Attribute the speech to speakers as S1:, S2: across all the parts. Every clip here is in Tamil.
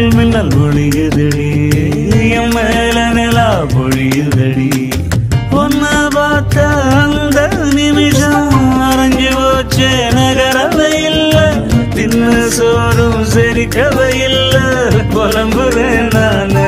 S1: மின்னல் ஒளியுதடி என் மேல நிலா பொழியுதடி ஒன்ன பார்த்த அந்த நிமிஷம் அரைஞ்சு போச்சே நகரவே இல்ல தின்ன சோறும் செரிக்கவே இல்ல புலம்புறேன் நானு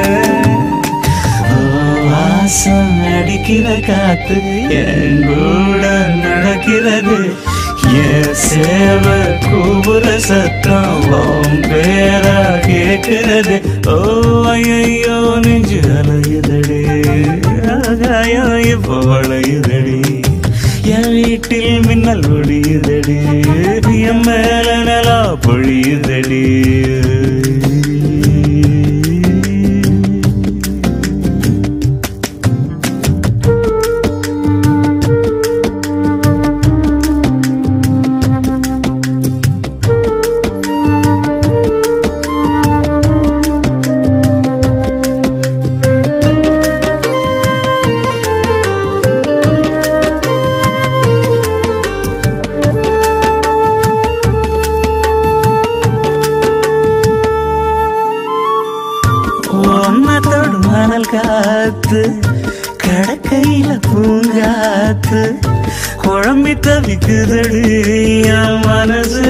S1: வாசம் அடிக்கிற காத்து என் கூட நடக்கிறது என் சேவ கூபுர சத்தம் உன் பேரா கேட்கிறது ஓ ஐயோ நெஞ்சு அலையுதடி ஆகாயம் இப்போ வளையுதடி என் வீட்டில் மின்னல் ஒடியுதடி என் மேல நிலா பொழியுதடி ஒன்னத்தோடு மணல் காத்து கடக்கையில பூங்காத்து குழம்பி தவிக்குதடி என் மனசு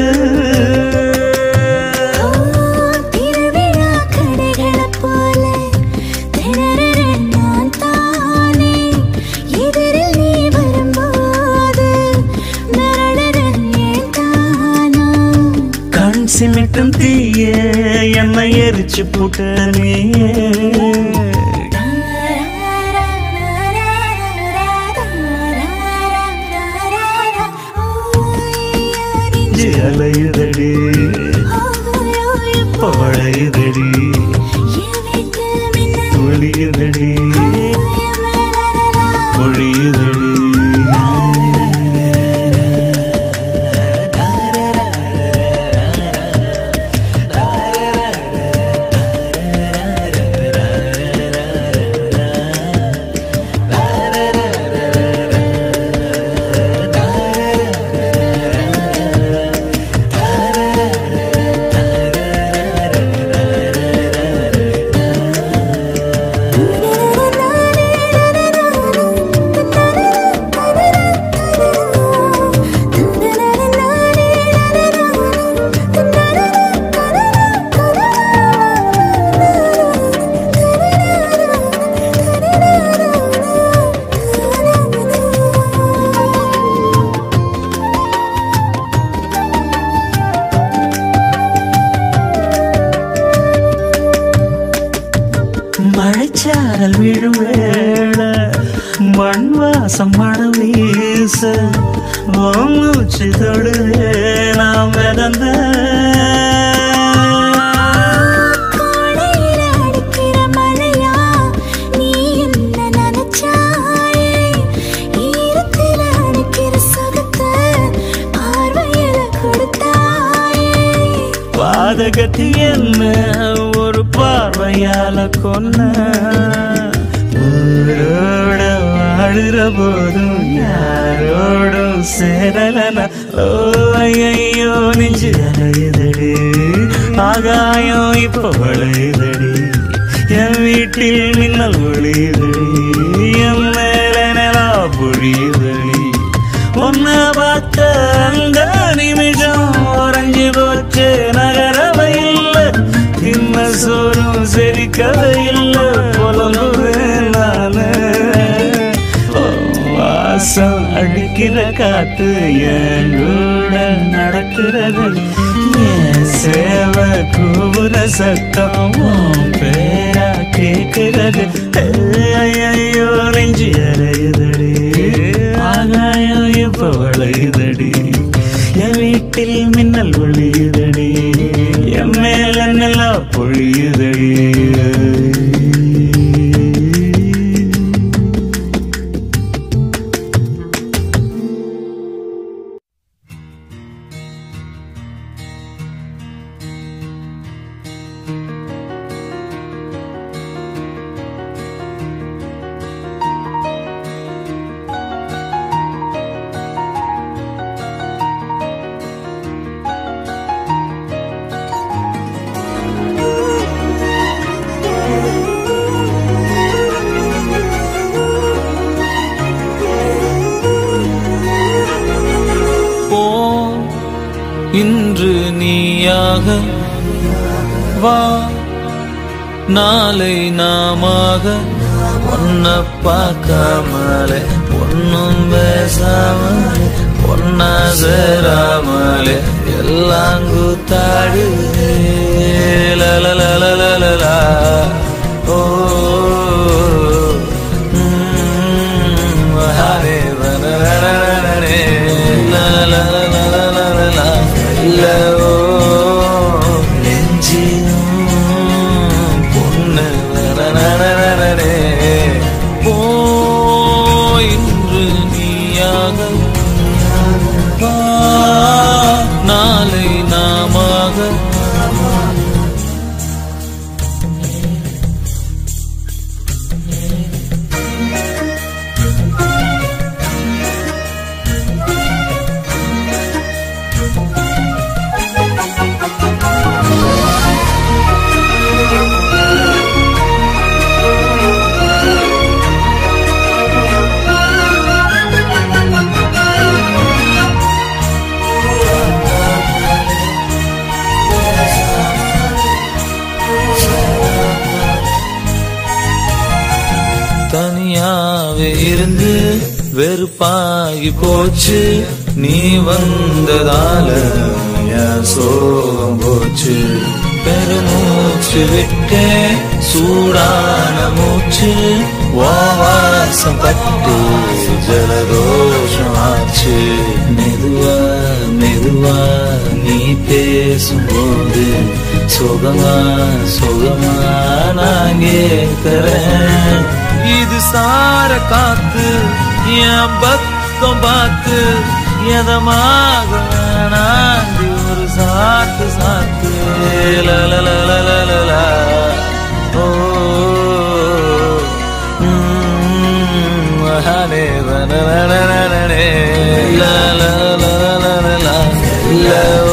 S2: திருவிழா கடைகளைப் போல திணறுறேன் நான் தானே. எதிரில் நீ வரும்போது மிரளுறேன் ஏன் தானோ?
S1: கண் சிமிட்டும் தீய என்னை எரிச்சு புட்ட நீயே நெஞ்சு அலையுதடி பழையுதடி ஒளியுதடி பொழியுதடி மழைச்சாரல் விழும் வேள மண் வாசம் மழை வீச உன் மூச்சு தொடுவே நாம் மிதந்த
S2: கோடையில அடிக்கிற மழையா நீ என்ன நினைச்சாயே ஈரத்தில அடிக்கிற சுகத்தை பார்வையில கொடுத்தாயே
S1: பாதகத்தி என்ன ஒரு பார்வையால கொன்ன ஊரோட வாழுற போதும் யாரோடும் சேரலன ஓ ஐயோ நெஞ்சு அலையுதடி ஆகாயம் இப்ப வளையுதடி என் வீட்டில் மின்னல் ஒளியுதடி என் மேல நிலா பொழியுதடி உன்ன பார்த்த அந்த நிமிஷம் உறைஞ்சு போச்சு நகரவை இல்ல தின்ன சோறும் செரிக்கவை இல்ல புலம்புறேன் நானு ஓ, வாசம் அடிக்கிற காத்து என் கூட நடக்கிறது என் சேவை கூவுற சத்தம் உன் பேரா கேட்கிறது ஐயோ நெஞ்சு அறையுதடி ஆகாயம் இப்ப வளையுதடி என் வீட்டில் மின்னல் ஒளியுதடி என் மேல நல்லா பொழியுதடி
S2: ஆ
S1: நீயாக வா நாளை நாமாக ஒன்ன பார்க்காமலே ஒன்னும் பேசாமலே ஒன்னா சேராமலே எல்லாம் கூத்தாடுதே லலலலலலலா. ஓ ம், ஹரே வனரரரரரே. லலலலலலலலா. இல்ல, ஓ, நெஞ்சிலும் பொண்ணு வனரரரரரே. போ இன்று நீயாக வா, நாளை நாமாக தனியாவே இருந்து வெறுப்பாகி போச்சு நீ வந்ததால என் சோகம் போச்சு பெருமூச்சு விட்டே சூடான மூச்சு வாசம் பட்டு ஜலதோஷம் ஆச்சு மெதுவா மெதுவா நீ பேசும்போது சுகமா சுகமா நான் கேட்கிறேன் இது சார காத்து என் பக்கம் பார்த்து எதமாக நாண்டி ஒரு சாத்து சாத்து லலலலலலலா. ஓ ம், ஹரே வனரரரரரே. லலலலலலலா. இல்ல, ஓ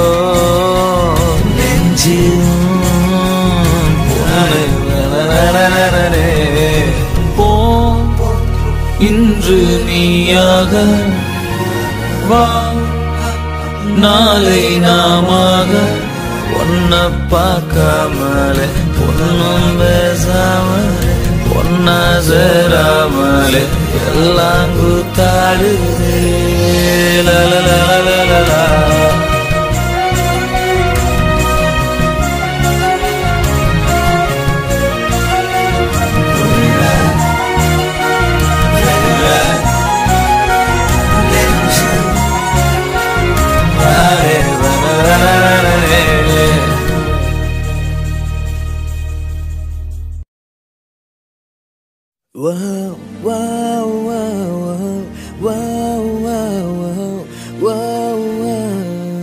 S1: நெஞ்சிலும் பொண்ணு வனரரரரரே. போ இன்று நீயாக வா நாளை நாமாக ஒன்ன பார்க்காமலே ஒன்னும் பேசாமலே ஒன்னா சேராமலே எல்லாம் கூத்தாடுதே லலலலலலலா. Hare வனரரரரே.
S3: Whoa, whoa, whoa, whoa, whoa, whoa, whoa, whoa,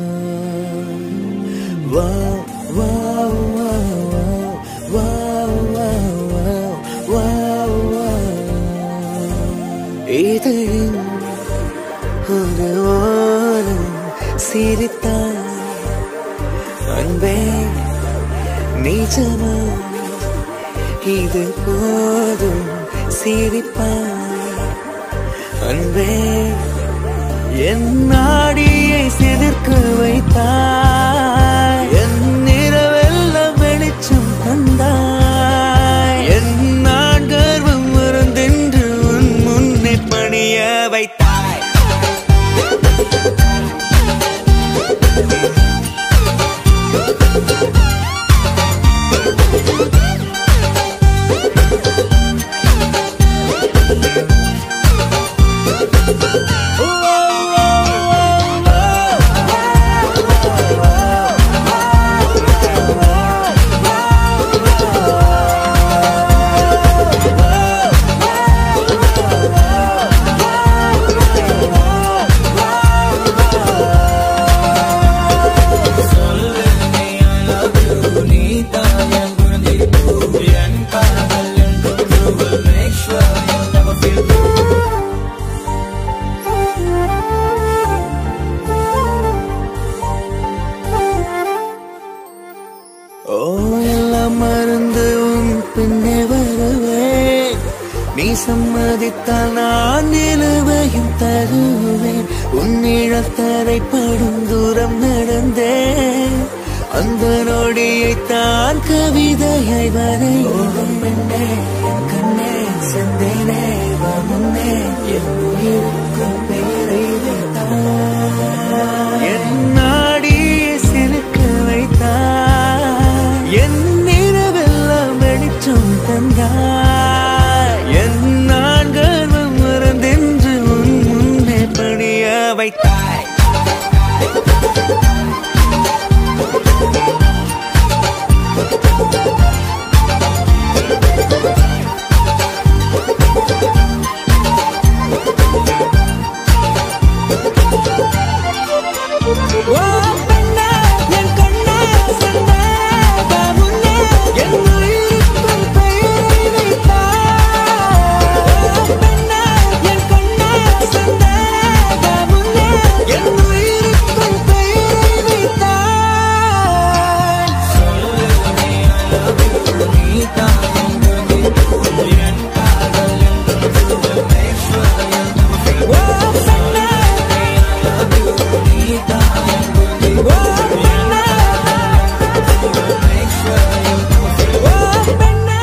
S3: whoa, whoa, whoa, whoa, whoa, whoa. இதயம் ஒரு ஓரம் சிரித்தான் அன்பே நிஜமா இது போதும் சிரிப்பாய் அன்பே என் நாடியை சிதிர்க்க வைத்தாய் என் நிறவெல்லாம் வெளிச்சம் தந்தாய் என் நான் கர்வம் மறந்தென்று உன் முன்னே பணிய வைத்தாய் ஓ எல்லாம் மறந்து உன் பின்னே வருவேன் நீ சம்மதித்தால் நான் நிலுவையும் தருவேன் உன் நிழத்தரை படும் தூரம் நடந்தேன் அந்த நொடியை தான் கவிதையை வரையும் பெண்ணே என் கண்ணே செந்தேனே வா முன்னே என் உயிருக்கும் பேரை வைத்தாய் என் நாடியை சிலுக்க வைத்தாய் என் நிறவெல்லாம் வெளிச்சம் தந்தாய் என் நான்கள் மறந்தென்று உன் முன்னே பணிய வைத்தாய் ஓ பெண்ணே என் கண்ணே செந்தே வா முன்னே என் உயிருக்கும் பெயரை வைத்தாய் ஓ பெண்ணே என் கண்ணே செந்தே வா முன்னே என் உயிருக்கும் பெயரை வைத்தாய் ஓ பெண்ணே ஓ பெண்ணே ஓ பெண்ணே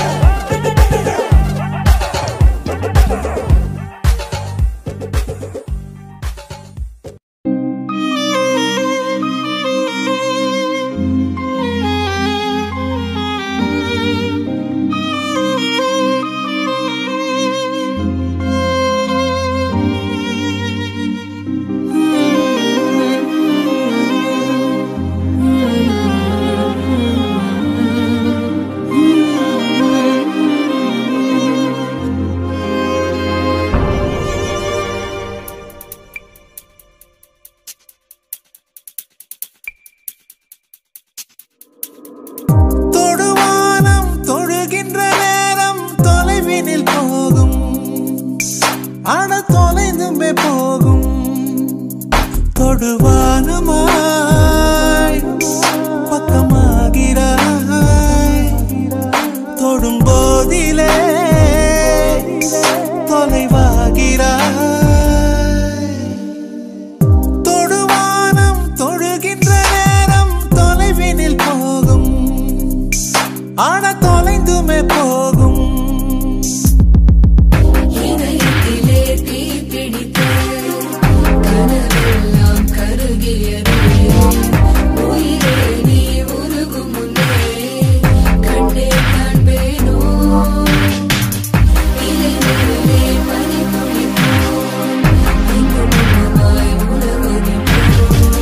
S4: தொடுவானம் தொழுகின்ற நேரம் தொலைவினில் போகும் ஆன தொலைந்துமே போகும் தொடுவானமாய் பக்கமாகிறாய் தொடும் போதிலே தொலைவாகிறாய் தொடுவானம் தொழுகின்ற நேரம் தொலைவினில் போகும் ஆனா தொலைந்துமே போகும்
S5: இதயத்திலே தீ பிடித்த கனவெல்லாம் கருகியது உயிரே நீ உருகும் முன்னே கண்டே காண்பேனோ இலை மேலே பனி துளிப்போம் இங்கு முன்னமாய் உணர்வுகின்றோம்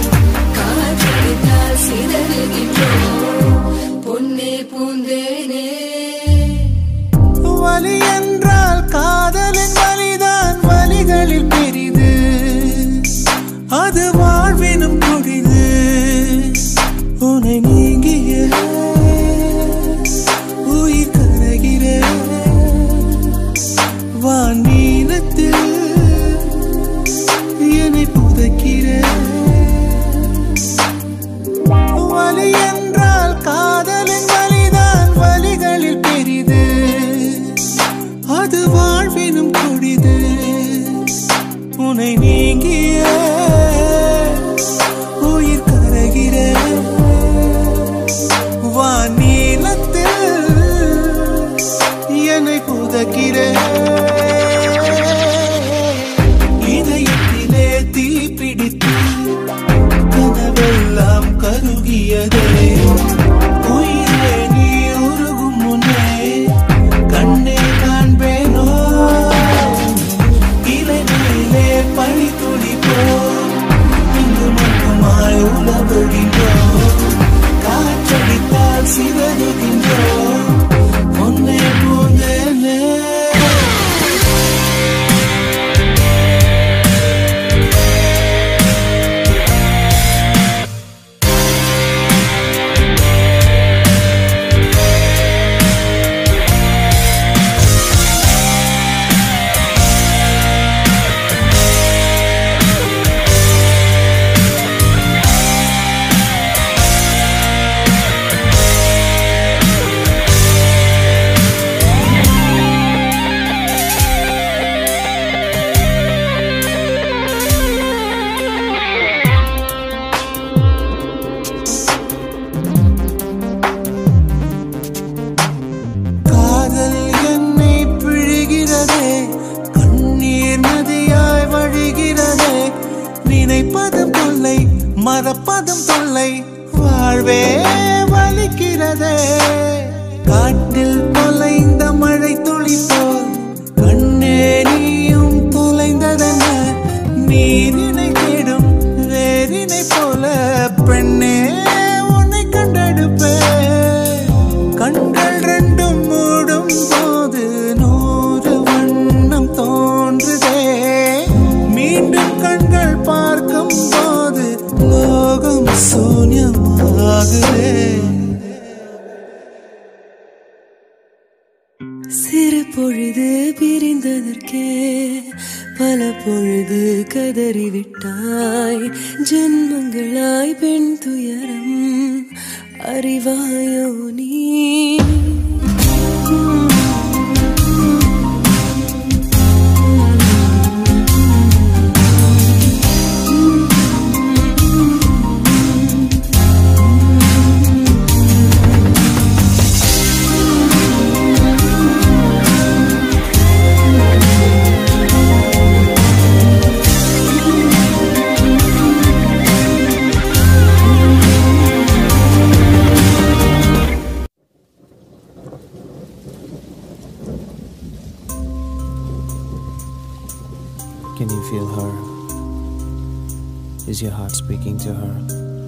S5: காற்றடித்தால் சிதறுகின்றோம் பொன்னே பூந்தேனே
S4: நினைப்பதும் தொல்லை மறப்பதும் தொல்லை வாழ்வே வலிக்கிறதே காட்டில் தொலைந்த மழை துளி போல் கண்ணே நீயும் தொலைந்ததென்ன நீரினை தேடும் வேரினை போல பெண்ணே உன்னை கண்டெடுப்பேன் கண்கள் ரெண்டும் மூடும் போது நூறு வண்ணம் தோன்றுதே மீண்டும் கண்கள் பார்க்கும் போது லோகம் சூன்யமாகுதே
S3: சிறு பொழுது பிரிந்ததற்கே பல பொழுது கதறிவிட்டாய் ஜென்மங்களாய் பெண் துயரம் அறிவாயோ நீ
S1: Can you feel her? Is your heart speaking to her?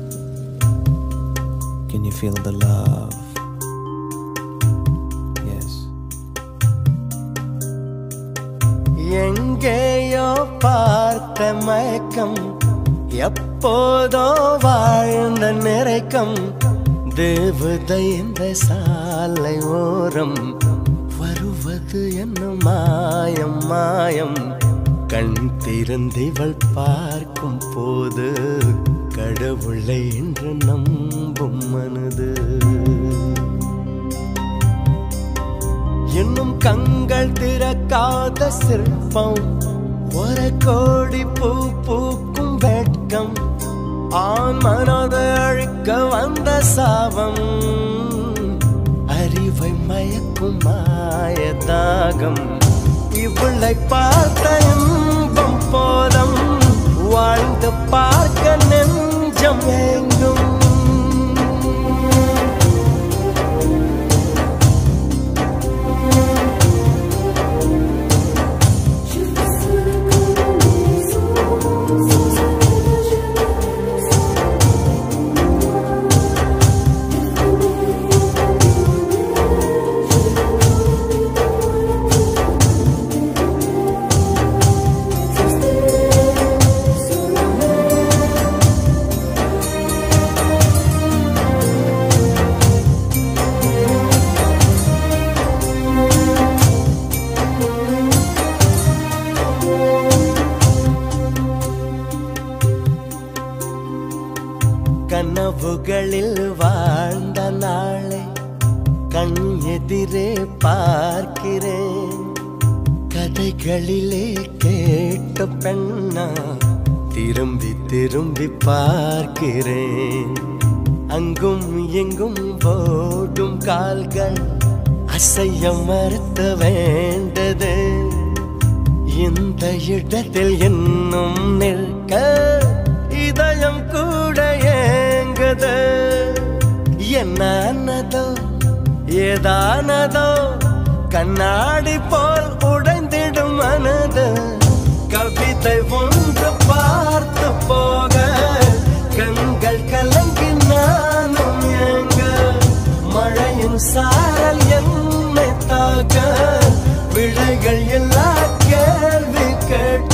S1: Can you feel the love? Yes.
S6: எங்கேயோ பார்த்த மயக்கம் எப்போதோ வாழ்ந்த நிறைக்கம் தேவதை இந்த சாலை ஓரம் வருவது என்ன மாயம் மாயம் கண் திறந்திவள் பார்க்கும் போது கடவுளை என்று நம்பும் மனது இன்னும் கண்கள் திறக்காத சிற்பம் ஒரு கோடி பூ பூக்கும் வெட்கம் ஆண் மனதை அழிக்க வந்த சாபம் அறிவை மயக்கும் மாய தாகம் இவளை பார்த்த இன்பம் போதம் வாழ்ந்து பார்க்க நெஞ்சம் எங்கும் கனவுகளில் வாழ்ந்த நாளை கண் எதிரே பார்க்கிறேன் கதைகளிலே கேட்ட பெண்ணா திரும்பி திரும்பி பார்க்கிறேன் அங்கும் எங்கும் போடும் கால்கள் அசைய மறுத்த வேண்டது இந்த இடத்தில் இன்னும் நிற்க இதயம் கூட ஏங்குது என்னதோ ஏதானதோ கண்ணாடி போல் உடைந்திடும் மனது கவிதை ஒன்று பார்த்து போக கண்கள் கலங்கி நானும் ஏங்க மழையின் சாரல் என்னை தாக்க விடைகள் எல்லா கேள்வி கேட்க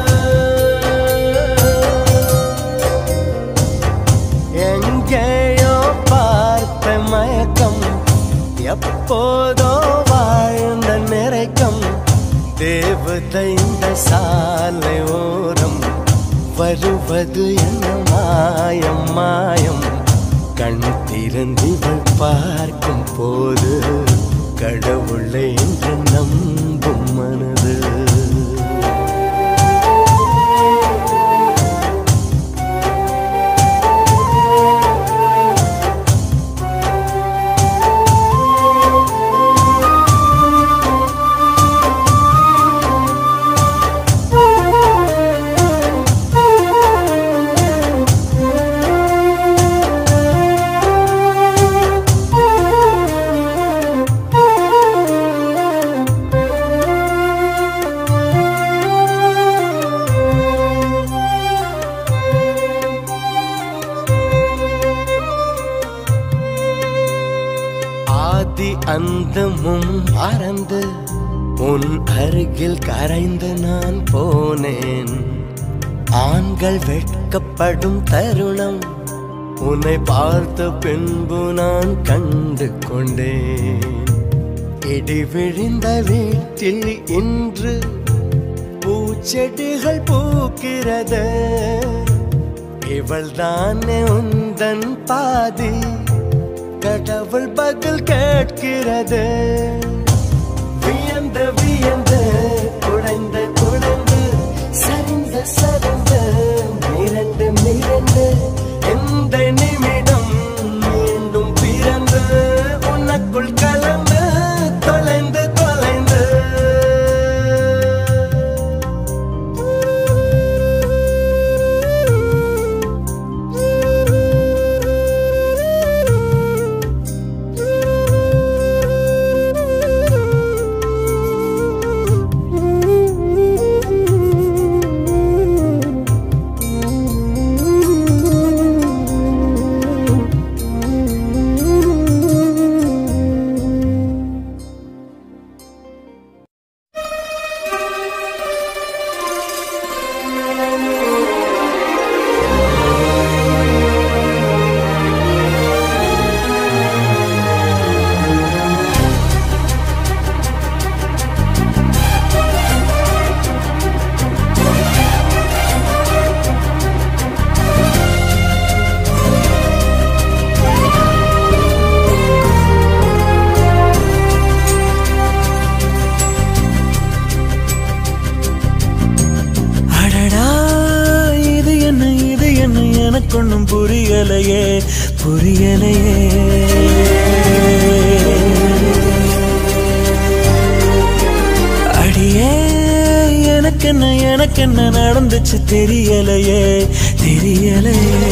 S6: எங்கேயோ பார்த்த மயக்கம் எப்போதோ வாழ்ந்த நிறைக்கம் தேவதை இந்த சாலை ஓரம் வருவது என்ன மாயம் மாயம் கண் திறந்திவள் பார்க்கும் போது கடவுளை என்று நம்பும் மனது
S2: Thank you.
S6: அந்தமும் மறந்து உன் அருகில் கரைந்து நான் போனேன் ஆண்கள் வெட்கப்படும் தருணம் உன்னை பார்த்த பின்பு நான் கண்டு கொண்டேன் இடி விழுந்த வீட்டில் இன்று பூச்செடிகள் பூக்கிறது இவள் தானே உந்தன் பாதி கடவுள் பதில் கேட்கிறது வியந்து வியந்து குடைந்து குடைந்து சரிந்து சரிந்து மிரண்டு மிரண்டு எந்த நிமிடம் மீண்டும் பிறந்து உனக்குள் கலந்து தொலைந்து தொலைந்து
S3: அடடா இது என்ன இது என்ன எனக்கு ஒன்றும் புரியலையே புரியலையே அடியே எனக்கு என்ன எனக்கு என்ன நடந்துச்சு தெரியலையே தெரியலையே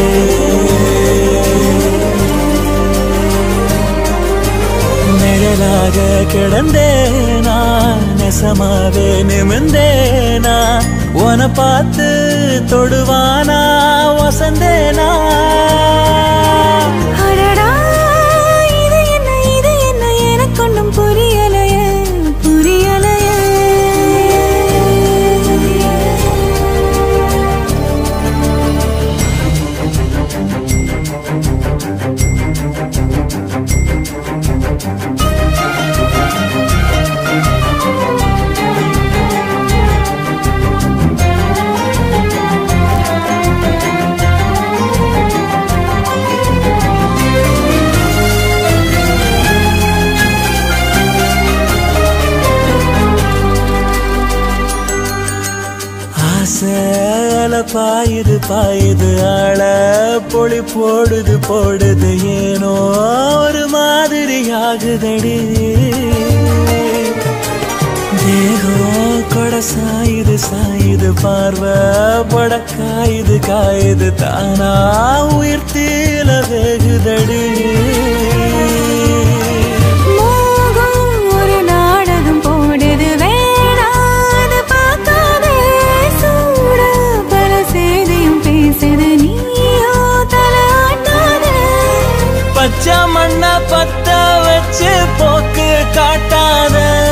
S3: நிழலாக கிடந்தேனா நெசமாவே நிமிந்தேனா உன பார்த்து தொடுவானா வசந்தேனா
S2: அடடா இது என்ன இது என்ன எனக்கு ஒன்றும் புரியலையே புரியலையே
S3: ஆசைல பாயுது பாயுது ஆள பொழி போடுது போடுது ஏனோ ஒரு மாதிரி ஆகுதடி தேகம் கொட சாயுது சாயுது பார்வை பட காயுது காயுது தானா உயிர் தீல வேகுதடி
S2: மோகம் ஒரு நாடகம் போடுது வேணாது பார்க்காதே சூட பல செய்தியும் பேசுது நீயோ தலையாட்டாதே
S3: பச்சை மண்ண பத்த வச்சு போக்கு காட்டாத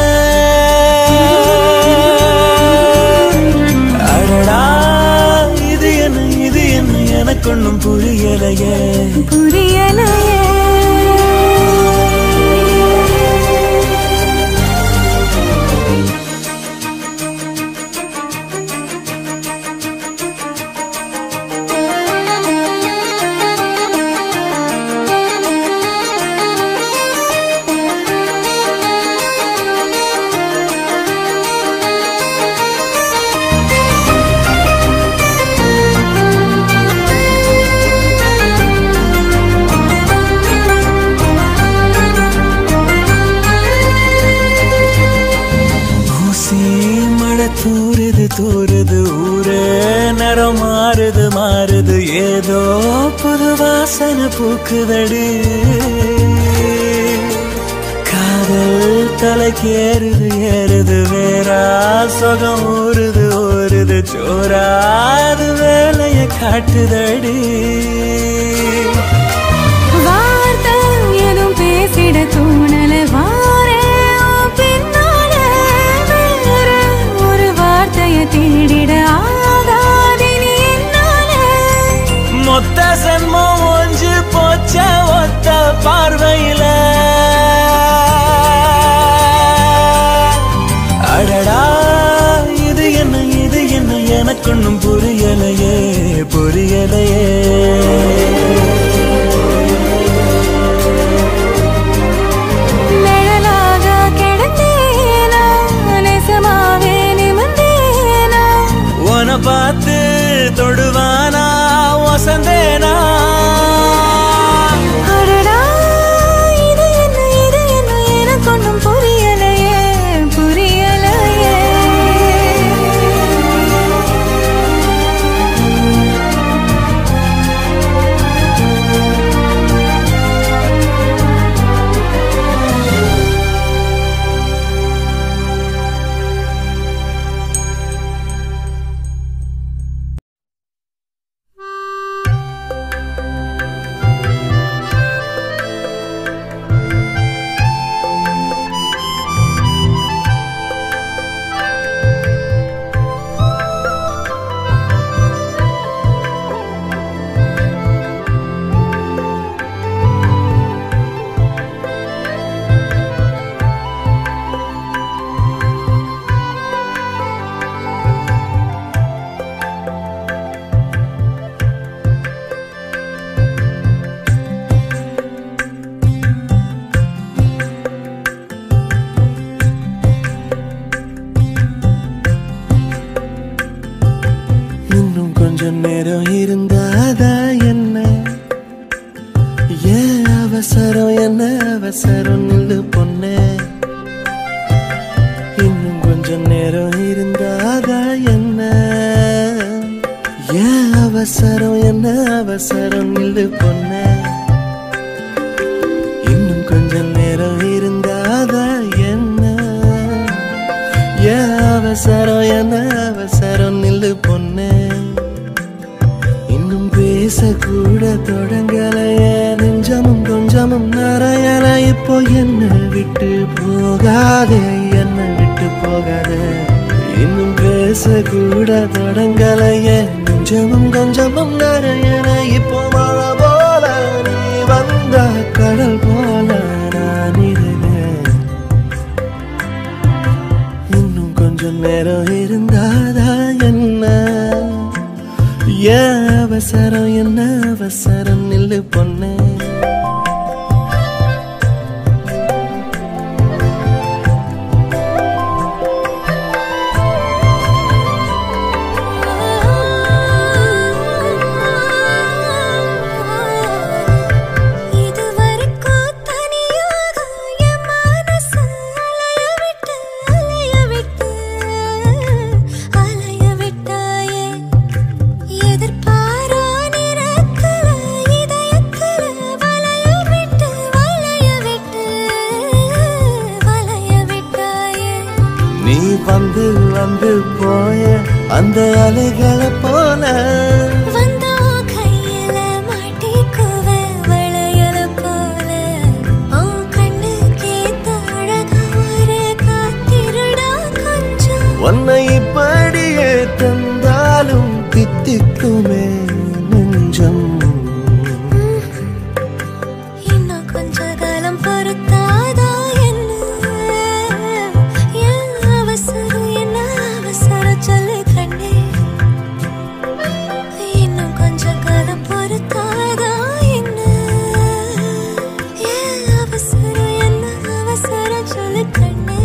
S3: அடடா இது என்ன இது என்ன எனக்கு ஒன்றும் புரியலையே
S2: புரியலையே
S3: ஊசி மழை தூறுது தூறுது ஊரே நிறம் மாறுது மாறுது ஏதோ புது வாசனை பூக்குதடி காதல் தலைக்கு ஏறுது ஏறுது வேறா சுகம் ஊறுது ஊறுது சோறாது வேலைய காட்டுதடி
S2: வார்த்தை எதுவும் பேசிட தோணல
S3: கொஞ்சம் நேரம் இருந்தாதா என்ன ஏன் அவசரம் என்ன அவசரம் நில்லு பொண்ணே இன்னும் கொஞ்சம் நேரம் இருந்தாதா என்ன ஏன் அவசரம் என்ன அவசரம் நில்லு பொண்ணே இன்னும் கொஞ்சம் நேரம் இருந்தாதா என்ன ஏன் அவசரம் என்ன அவசரம் நில்லு பொண்ணே இன்னும் பேசக்கூட தொடங்கலையே நெஞ்சமும் கொஞ்சமும் நிறையல இப்போ என்ன விட்டு போகாதே என்ன விட்டு போகாதே இன்னும் பேசக்கூட தொடங்கலையே நெஞ்சமும் கொஞ்சமும் நிறையல இப்போ மழை போல நீ வந்த கடல் போல நான் இருந்தேன் இன்னும் கொஞ்சம் நேரம் இருந்தாதா என்ன ஏன் அவசரம் என்ன அவசரம் நில்லு பொண்ணே
S2: இதுவரைக்கும் தனியாக என் மனசு அலைய விட்டு அலைய விட்டு அலைய விட்டாயே எதிர்பாரா நிறக்கல இதயக்கல வளைய விட்டு வளைய விட்டு வளைய விட்டாயே
S3: நீ வந்து வந்து போய அந்த அலைகளை போல
S2: வந்தா கையில மாட்டிக்குவ வளையல போல உன் கண்ணுக்கு ஏத்த அழகா ஒரு காத்திருடா கொஞ்சம்
S3: உன்னை இப்படியே தந்தாலும் தித்திக்குமே நெஞ்சம்
S2: இன்னும் கொஞ்ச காலம் பொறுத்தாதா என்ன ஏன் அவசரம் என்ன அவசரம் சொல்லு கண்ணே இன்னும் கொஞ்ச காலம் பொறுத்தாதா என்ன ஏன் அவசரம் என்ன அவசரம் சொல்லு கண்ணே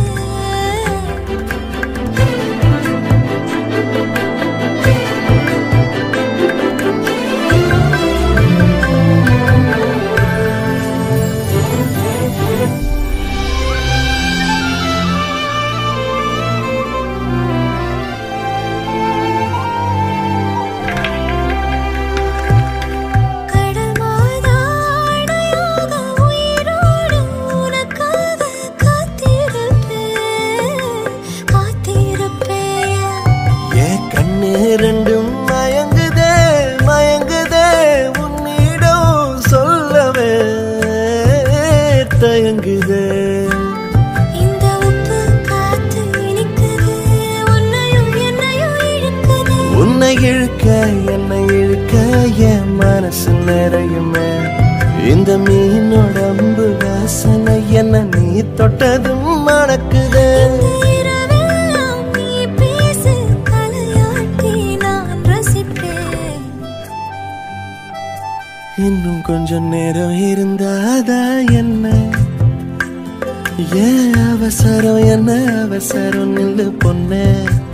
S2: கடல் மாதா அணையாக உயிரோடு உனக்காக காத்திருப்பேன் காத்திருப்பேன்
S3: ஏன் கண்ணு ரெண்டும் மயங்குதே மயங்குதே உன்னிடம் சொல்லவே தயங்குதே
S2: இந்த உப்பு காத்து இனிக்குது உன்னையும் என்னையும் இழுக்குது
S3: உன்னை இழுக்க என்னை இழுக்க என் மனசு நிறையுமே இந்த மீனோட அம்பு வாசனை என்ன நீ தொட்டதும் மணக்குதே
S2: இந்த இரவெல்லாம் நீ பேசு தலையாட்டி நான் ரசிப்பேன்
S3: இன்னும் கொஞ்சம் நேரம் இருந்தாதா என்ன ஏன் அவசரம் என்ன அவசரம் நில்லு பொண்ணே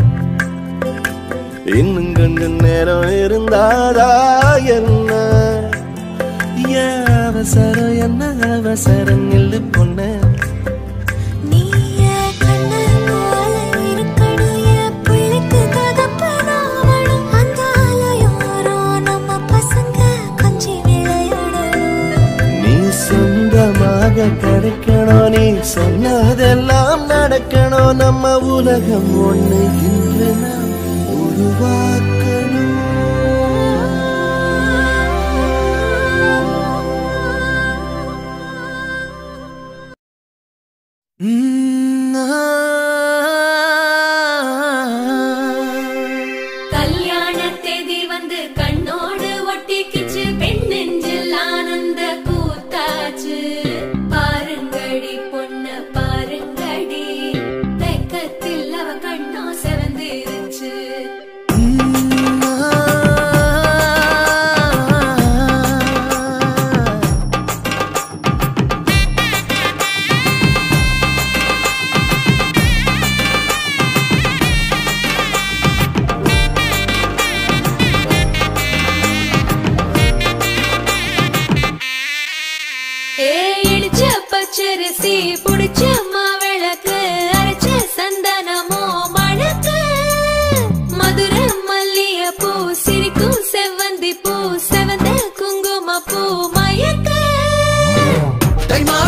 S3: இன்னும் கொஞ்சம் நேரம் இருந்தாதா என்ன ஏன் அவசரம் என்ன அவசரம் நில்லு பொண்ணே
S2: நீ என் கண்ணு போல இருக்கணும் என் பிள்ளைக்கு தகப்பனாவணும் அந்த அலையோரம் நம்ம பசங்க கொஞ்சி விளையாடணும்
S3: நீ சொந்தமாக கிடைக்கணும் நீ சொன்னதெல்லாம் நடக்கணும் நம்ம உலகம் ஒண்ணு இன்று நாம் உருவாக்கணும் உம், ஆ.
S5: கல்யாண தேதி வந்து கண்ணோடு ஒட்டிக்கிச்சு பெண் நெஞ்சில் ஆனந்த கூத்தாச்சு பாருங்கடி பொண்ண பாருங்கடி வெக்கத்தில் அவ கண்ணோ செவந்திருச்சு
S3: உம், ஆ.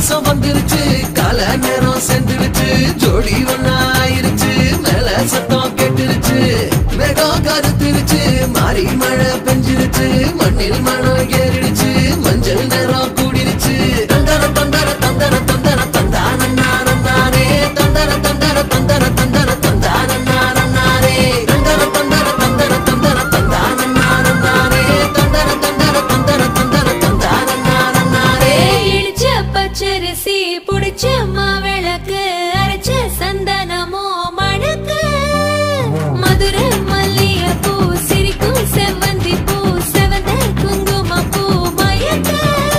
S7: மாசம் வந்துருச்சு கால நேரம் சென்றுருச்சு ஜோடி ஒன்னா ஆயிருச்சு மேல சத்தம் கேட்டுருச்சு மேகம் கருத்துருச்சு மாறி மழை பெஞ்சிருச்சு மண்ணில் மனம் ஏறிடுச்சு மஞ்சள் நேரம் கூடிருச்சு தந்தர தந்தர தந்தர தந்தர தந்தான நானே தந்தர தந்தர தந்தர தந்தர தந்தான நானே தந்தர தந்தர தந்தர தந்தர தந்தான நானே தந்தர தந்தர தந்தர தந்தர தந்தான நானே
S5: இடிச்ச பச்சரிசி புடிச்ச மாவிளக்கு அரைச்ச சந்தனமோ மணக்கு மதுரை மல்லிகைப்பூ சிரிக்கும் செவ்வந்தி பூ செவந்த குங்குமப்பூ மயக்க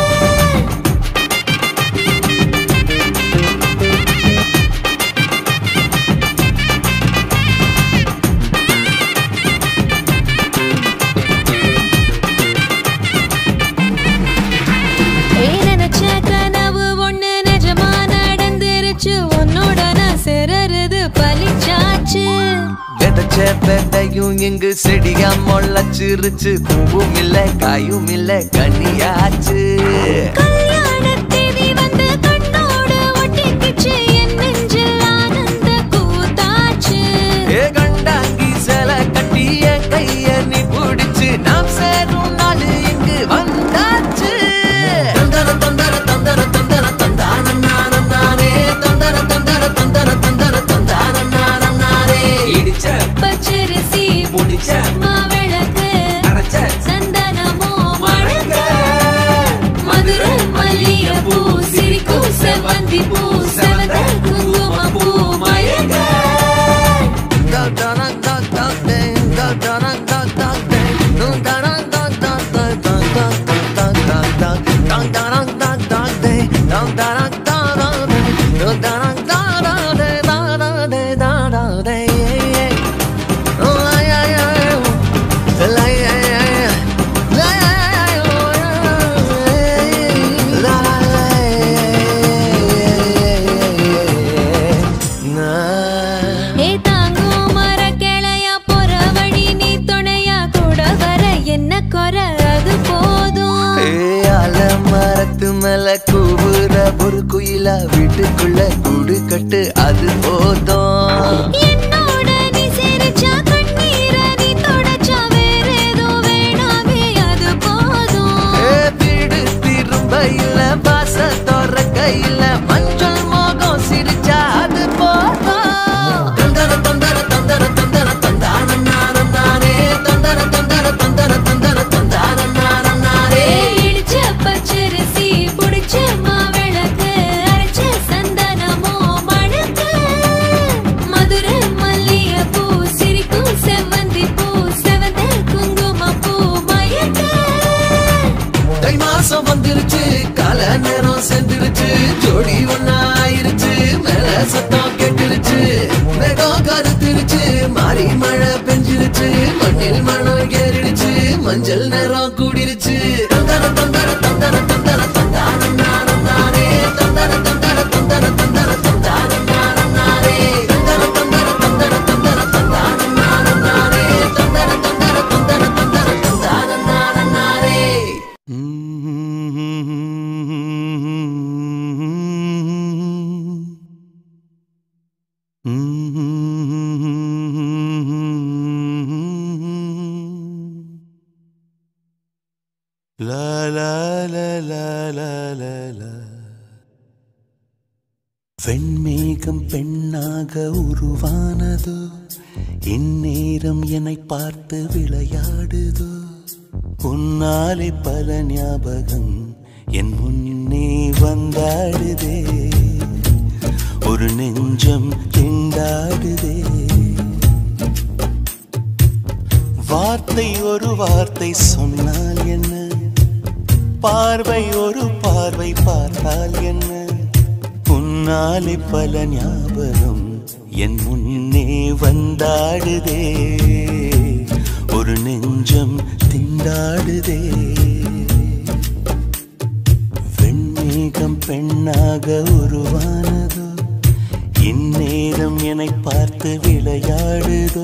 S5: ஏய், நினைச்ச கனவு ஒண்ணு நிஜமா நடந்துருச்சு உன்னோட நான் சிறருது பலிச்சாச்சு
S7: விதைச்ச விதையும் இங்கு செடியா முளைச்சிருச்சு பூவும் இல்ல காயும் இல்ல கனியாச்சு
S5: கல்யாண தேதி வந்து கண்ணோடு ஒட்டிக்கிச்சு என் நெஞ்சில் ஆனந்த கூத்தாச்சு
S7: ஏ கண்டாங்கி சில கட்டி என் கைய நீ பிடிச்சு நாம் சேரும் நாள் இங்கு வந்தாச்சு தந்தர தந்தர தந்தர தந்தர தந்தான நானம் நானே தந்தர தந்தர தந்தர தந்தர தந்தான நானம் நானே இடிச்ச
S5: பச்சரிசி
S7: முடிச்ச
S5: மாவிளக்கு
S7: அரைச்ச
S5: சந்தனமோ மணக்க மதுரை மல்லிகைப்பூ சிரிக்கும் செவ்வந்தி பூ செவந்த குங்குமப்பூ மயக்க
S7: Nah.
S5: ஏ தாங்கும் மரக்கிளையா போற வழி நீ துணையா கூட வர என்ன குறை அது போதும்
S7: மரத்து மேல கூவுற ஒரு குயிலா வீட்டுக்குள்ள கூடு கட்டு அது போதும்
S5: என்னோட நீ சிரிச்சா கண்ணீர நீ தொடச்சா வேற ஏதோ வேணாமே அது போதும்
S7: ஏ, வீடு திரும்ப இல்ல பாச தோற கையில மஞ்சள் மோகம் சிரிச்சா அது போதும் தந்தர தந்தர தந்தர தந்தர தந்தான நானம் நானே தந்தர தந்தர தந்தர தந்தர தந்தான நானம் நானே
S5: இடிச்ச பச்சரிசி புடிச்ச மாவிளக்கு அரைச்ச சந்தனமோ மணக்க மதுரை மல்லிகைப்பூ சிரிக்கும் செவ்வந்தி பூ செவந்த குங்குமப்பூ மயக்க
S7: தை மாசம் வந்துருச்சு கால நேரம் சென்றுருச்சு ஜோடி ஒன்னா ஆயிருச்சு மேல சத்தம் கேட்டுருச்சு மேகம் கருத்துருச்சு மாறி மழை பெஞ்சிருச்சு மண்ணில் மனம் ஏறிடுச்சு மஞ்சள் நேரம் கூடிருச்சு தந்தர தந்தர தந்தர தந்தர தந்தான நானம் நானே தந்தர தந்தர தந்தர தந்தர தந்தான நானம் நானே தந்தர தந்தர தந்தர தந்தர தந்தான நானம் நானே தந்தர தந்தர தந்தர தந்தர தந்தான நானம் நானே
S3: லா லா லா லா லா லா லா வெண்மேகம் பெண்ணாக உருவானதோ இந்நேரம் என்னை பார்த்து விளையாடுதோ உன்னாலே பல ஞாபகம் என் முன்னே வந்தாடுதே ஒரு நெஞ்சம் திண்டாடுதே வார்த்தை ஒரு வார்த்தை சொன்னால் என்ன பார்வை ஒரு பார்வை பார்த்தால் என்ன உன்னாலே பல ஞாபகம் என் முன்னே வந்தாடுதே ஒரு நெஞ்சம் திண்டாடுதே வெண்மேகம் பெண்ணாக உருவானதோ இந்நேரம் என்னை பார்த்து விளையாடுதோ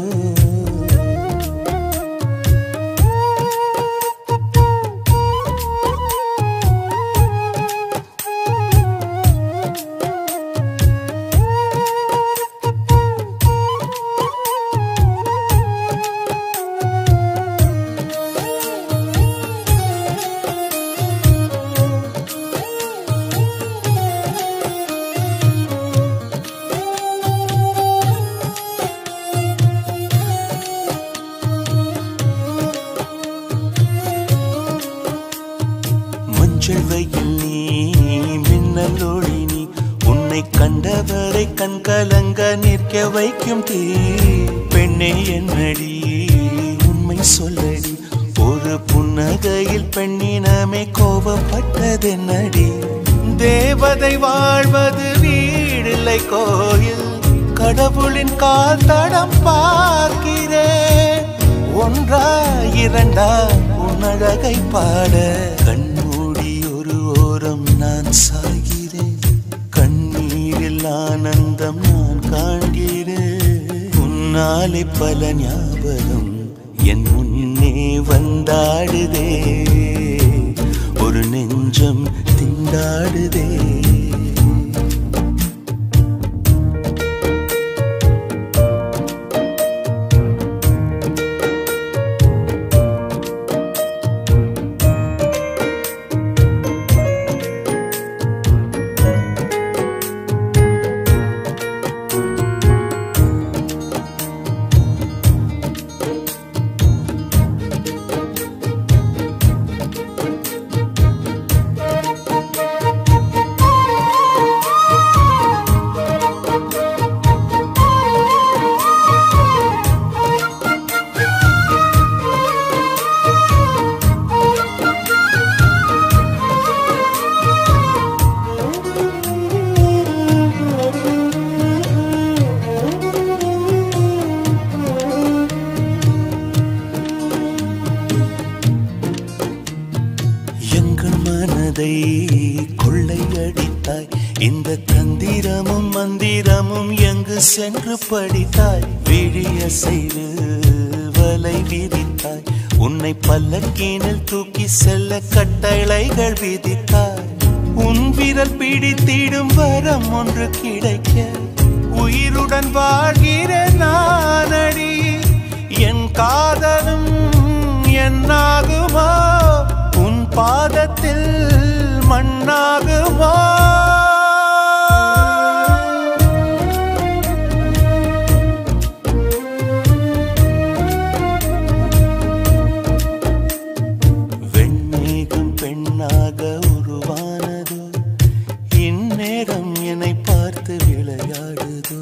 S3: கண்டவரை கண் கலங்க நிற்க வைக்கும் தீ பெண்ணே என்னடி உண்மை சொல்லடி ஒரு புன்னகையில் பெண்ணினமே கோபப்பட்டதென்னடி தேவதை வாழ்வது வீடில்லை கோயில் கடவுளின் கால் தடம் பார்க்கிறேன் ஒன்றா இரண்டா உன்னழகை பாட கண்மூடி ஒரு ஓரம் நான் சாகிறேன் கண்ணீரில் ஆனந்தம் நான் காண்கிறேன் உன்னாலே பல ஞாபகம் என் முன்னே வந்தாடுதே ஒரு நெஞ்சம் திண்டாடுதே எங்கள் மனதை கொள்ளையடித்தாய் இந்த தந்திரமும் மந்திரமும் எங்கு சென்று படித்தாய் விழிய செய்து வலை விதித்தாய் உன்னை பல்லக்கீனில் தூக்கி செல்ல கட்டளைகள் விதித்தாய் உன் விரல் பிடித்திடும் வரம் ஒன்று கிடைக்க உயிருடன் வாழ்கிற நானடி என் காதலும் என்னாகுமோ உன் பாதத்தில் மண்ணாகுமோ வெண்மேகம் பெண்ணாக உருவானதோ இந்நேரம் என்னை பார்த்து விளையாடுதோ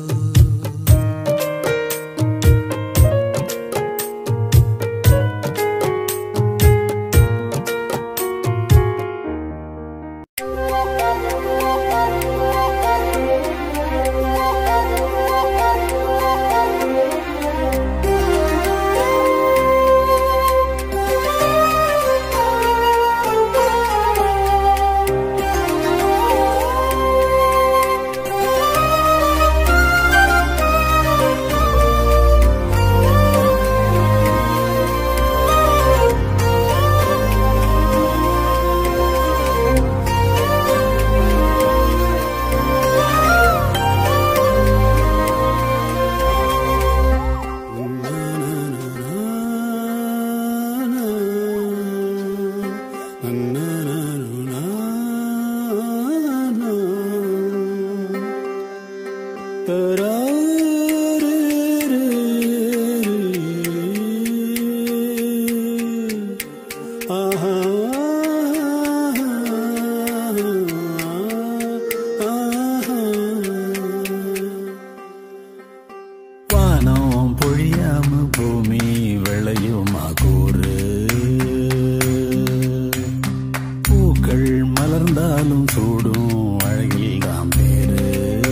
S8: வானம் பொழியாம பூமி விளையுமா கூறு பூக்கள் மலர்ந்தாலும் சூடும் அழகில் தான் பேரு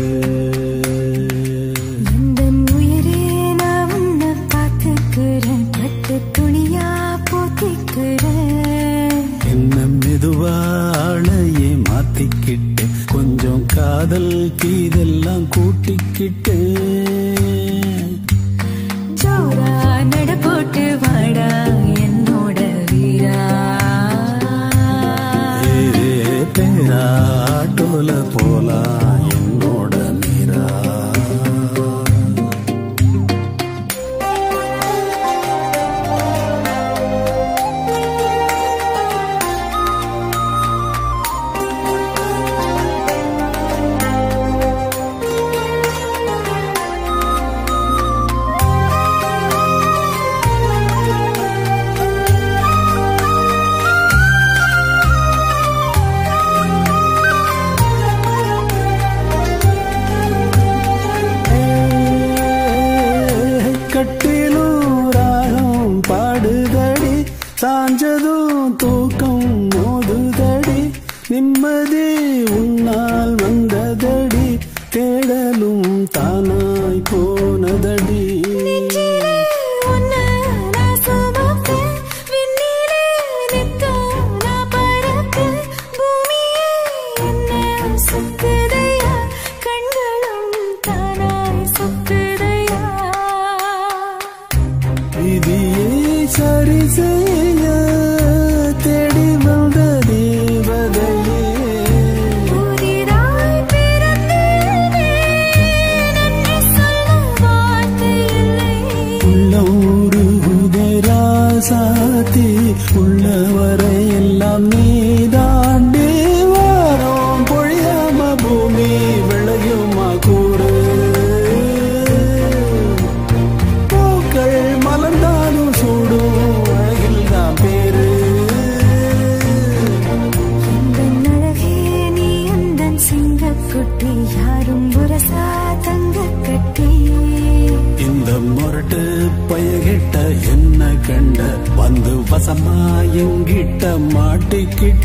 S2: எந்தன் உயிரே நான் உன்னை பார்த்துக்கிறேன். பட்டு துணியா போத்திக்கிறேன்.
S8: என்ன மெதுவாழையே மாத்திக்கிட்டு கொஞ்சம் காதல் கீதெல்லாம் கூட்டிக்கிட்டு
S2: ஜோரா நட போட்டு வாடா என்னோட வீரா
S8: ஏ பேராட்டோல போலாம் என்னோட மீரா
S2: ஆ
S8: போலும் தானாய் போனதடி
S2: நெஞ்சிலே உன்னை நான் சுமப்பேன். விண்ணிலே நித்தம் நான் பறப்பேன். பூமியே என்னை சுத்துதையா, கண்களும் தானாய் சுத்துதையா
S8: விதியை சரி செய்ய தேடி வந்த தேவதையே
S2: புதிதாய் பிறந்தேனே, நன்றி சொல்ல வார்த்தை இல்லை.
S8: உள்ளூரு உதராசாத்தி உள்ளவரை எல்லாம் நீ தாண்டி வாரம் பொழியாம பூமி விளையுமா கூறு பூக்கள் மலர்ந்தாலும் சூடும் அழகில் தான் பேரு
S2: எந்தன் அழகே நீ எந்தன் சிங்கக்குட்டி, யாரும் உரசா தங்கக் கட்டி
S8: இந்த முரட்டு பயகிட்ட என்ன கண்ட வந்து வசமா எங்கிட்ட மாட்டிக்கிட்ட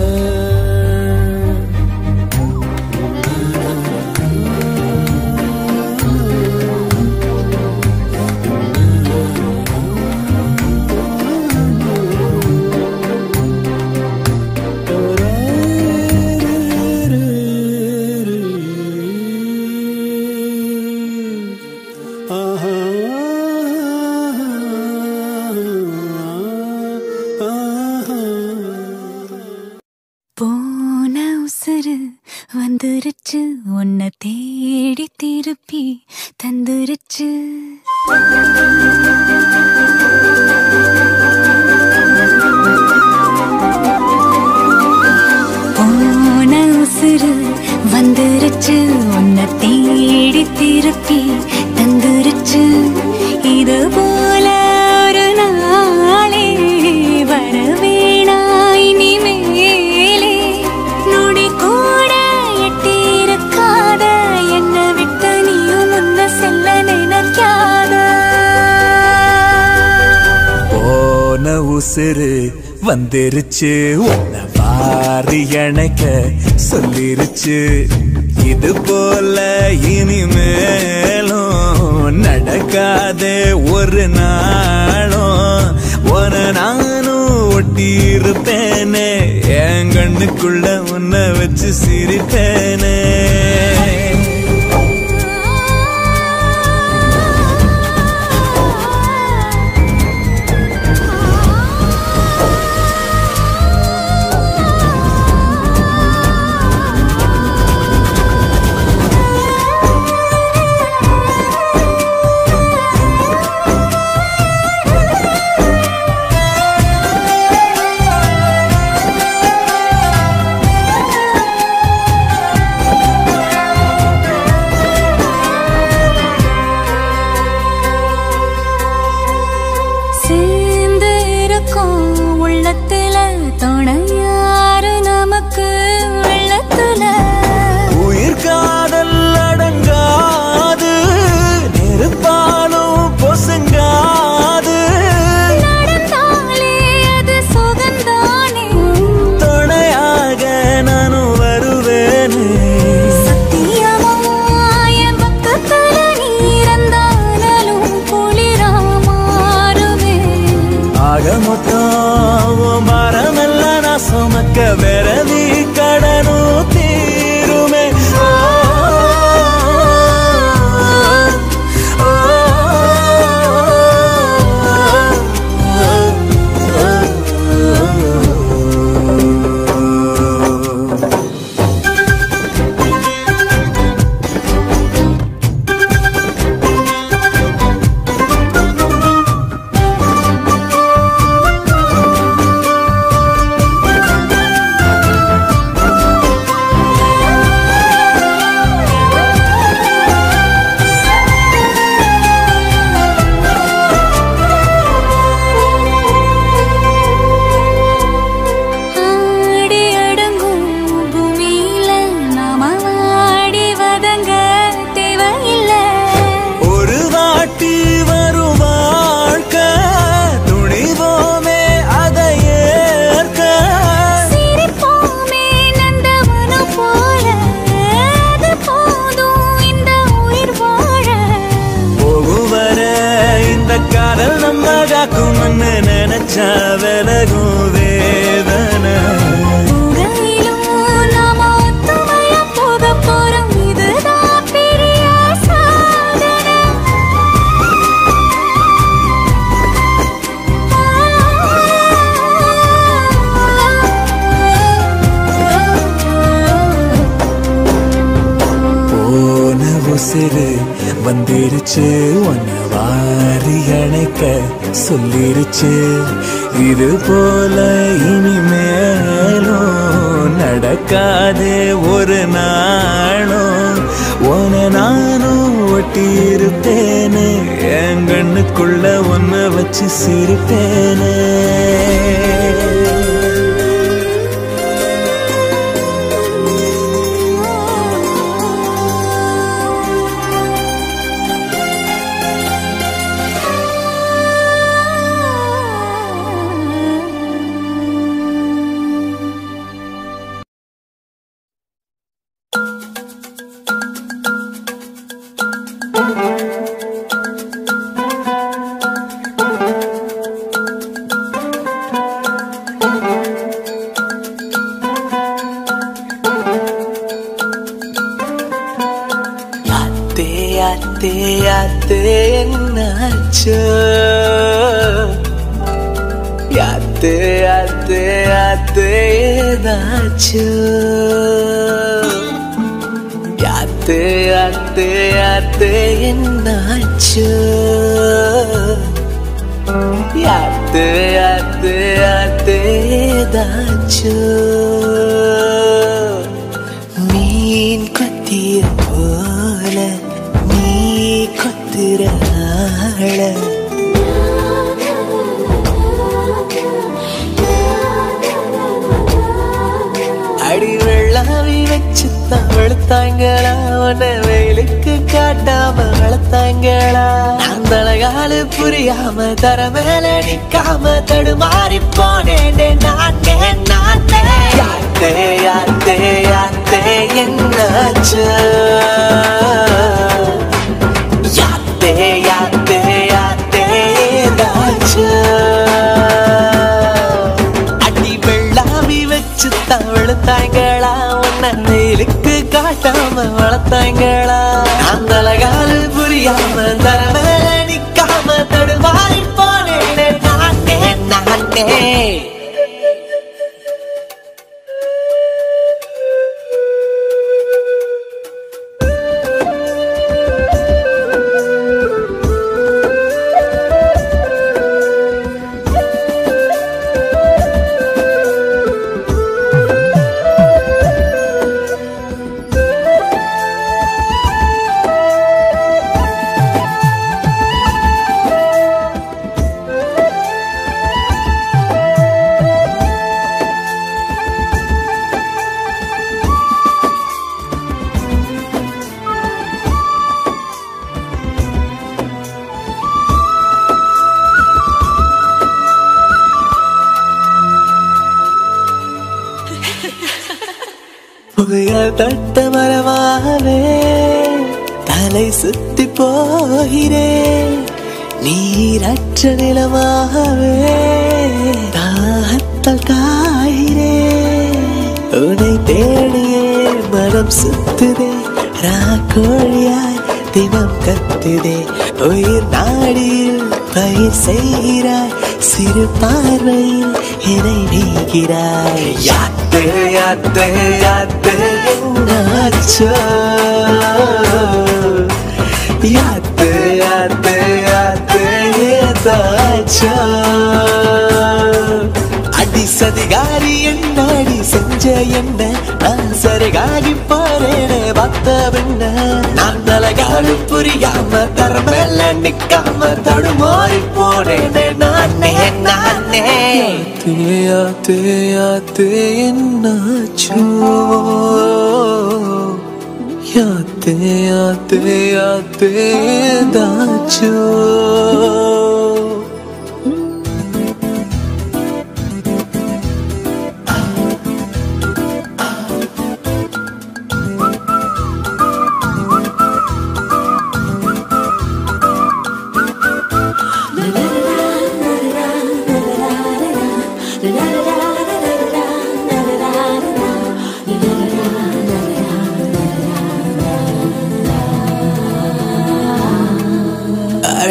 S8: ஆஹா
S2: போன உசுறு வந்துருச்சு உன்னை தேடி திருப்பி தந்துருச்சு போன உசுறு வந்துருச்சு உன்னை தேடி திருப்பி தந்துருச்சு இது போல ஒரு நாளே வர வேணாய் நீ மேலே நொடி கூட எட்டி இருக்காத என்ன விட்டு நீயும் முன்ன செல்ல நினைக்காத
S3: போன உசுறு வந்துருச்சு உன்னை வாரி அணைக்க சொல்லிருச்சு இது போல இனிமேலும் நடக்காதே ஒரு நாளும் ஒரு நானும் ஒட்டி இருப்பேனே என் கண்ணுக்குள்ள உன்னை வச்சு சிரிப்பேனே
S2: ஆ
S3: உன்னை நினைச்சா விலகும் வேதனை
S2: உங்களிலும் நாம ஒத்துமையா போகப் போறோம். இதுதான் பெரிய சாதனை.
S3: போன உசிறு வந்துருச்சு உன்னை வாரி அணைக்க சொல்லிருச்சு இது போல இனிமேலும் நடக்காதே ஒரு நாளும் உன நானும் ஒட்டி இருப்பேனே என் கண்ணுக்குள்ள ஒன்ன வச்சு சிரிப்பேனே
S6: அத்தே அத்தே அத்தே என்னாச்சு அத்தே அத்தே அத்தே ஏதாச்சு அத்தே அத்தே அத்தே என்னாச்சு அத்தே அத்தே அத்தே ஏதாச்சு மீன் கொத்திய போல நீ கொத்துற ஆள அடி வெள்ளாவி வச்சு தான் வெளுத்தாங்களா உன்னை வெயிலுக்கு காட்டாம வளர்த்தாங்களா அந்த அழகாலு புரியாம தர மேல நிக்காம தடுமாறி போனேனே நானே நானே யாத்தே யாத்தே யாத்தே என்னாச்சு யாத்தே யாத்தே யாத்தே ஏதாச்சு அடி வெள்ளாவி வச்சு தான் வெளுத்தாங்களா உன்னை வெயிலுக்கு காட்டாம வளர்த்தாங்களா அந்த அழகாலு புரியாம தர மேல நிக்காம தடுமாறி போனேனே நானே நானே புயல் தட்ட மரமாவே தலை சுத்தி போகிறேன் நீரற்ற நிலமாகவே தாகத்தால் காகிறேன் உன்னை தேடியே மனம் சுத்துதே ராக்கோழியாய் தினம் கத்துதே உயிர் நாடியில் பயிர் செய்கிறாய் சிறு பார்வையில் என்னை நீகிறாய் யாத்து யாத்து யாத்து என்னாச்சோ யாத்து யாத்து யாத்து ஏதாச்சோ அடி சதிகாரி என்னாடி செஞ்ச என்ன நான் சரிகாகி போறேனே பார்த்த பின்ன நான் தலகாடு புரியாம தரமேல நிக்காம தடுமாறி போறேனே நானே நானே தேயா தேயா தே என்னாச்சோ யாத்தே யாத்தே யாத்தே ஏதாச்சோ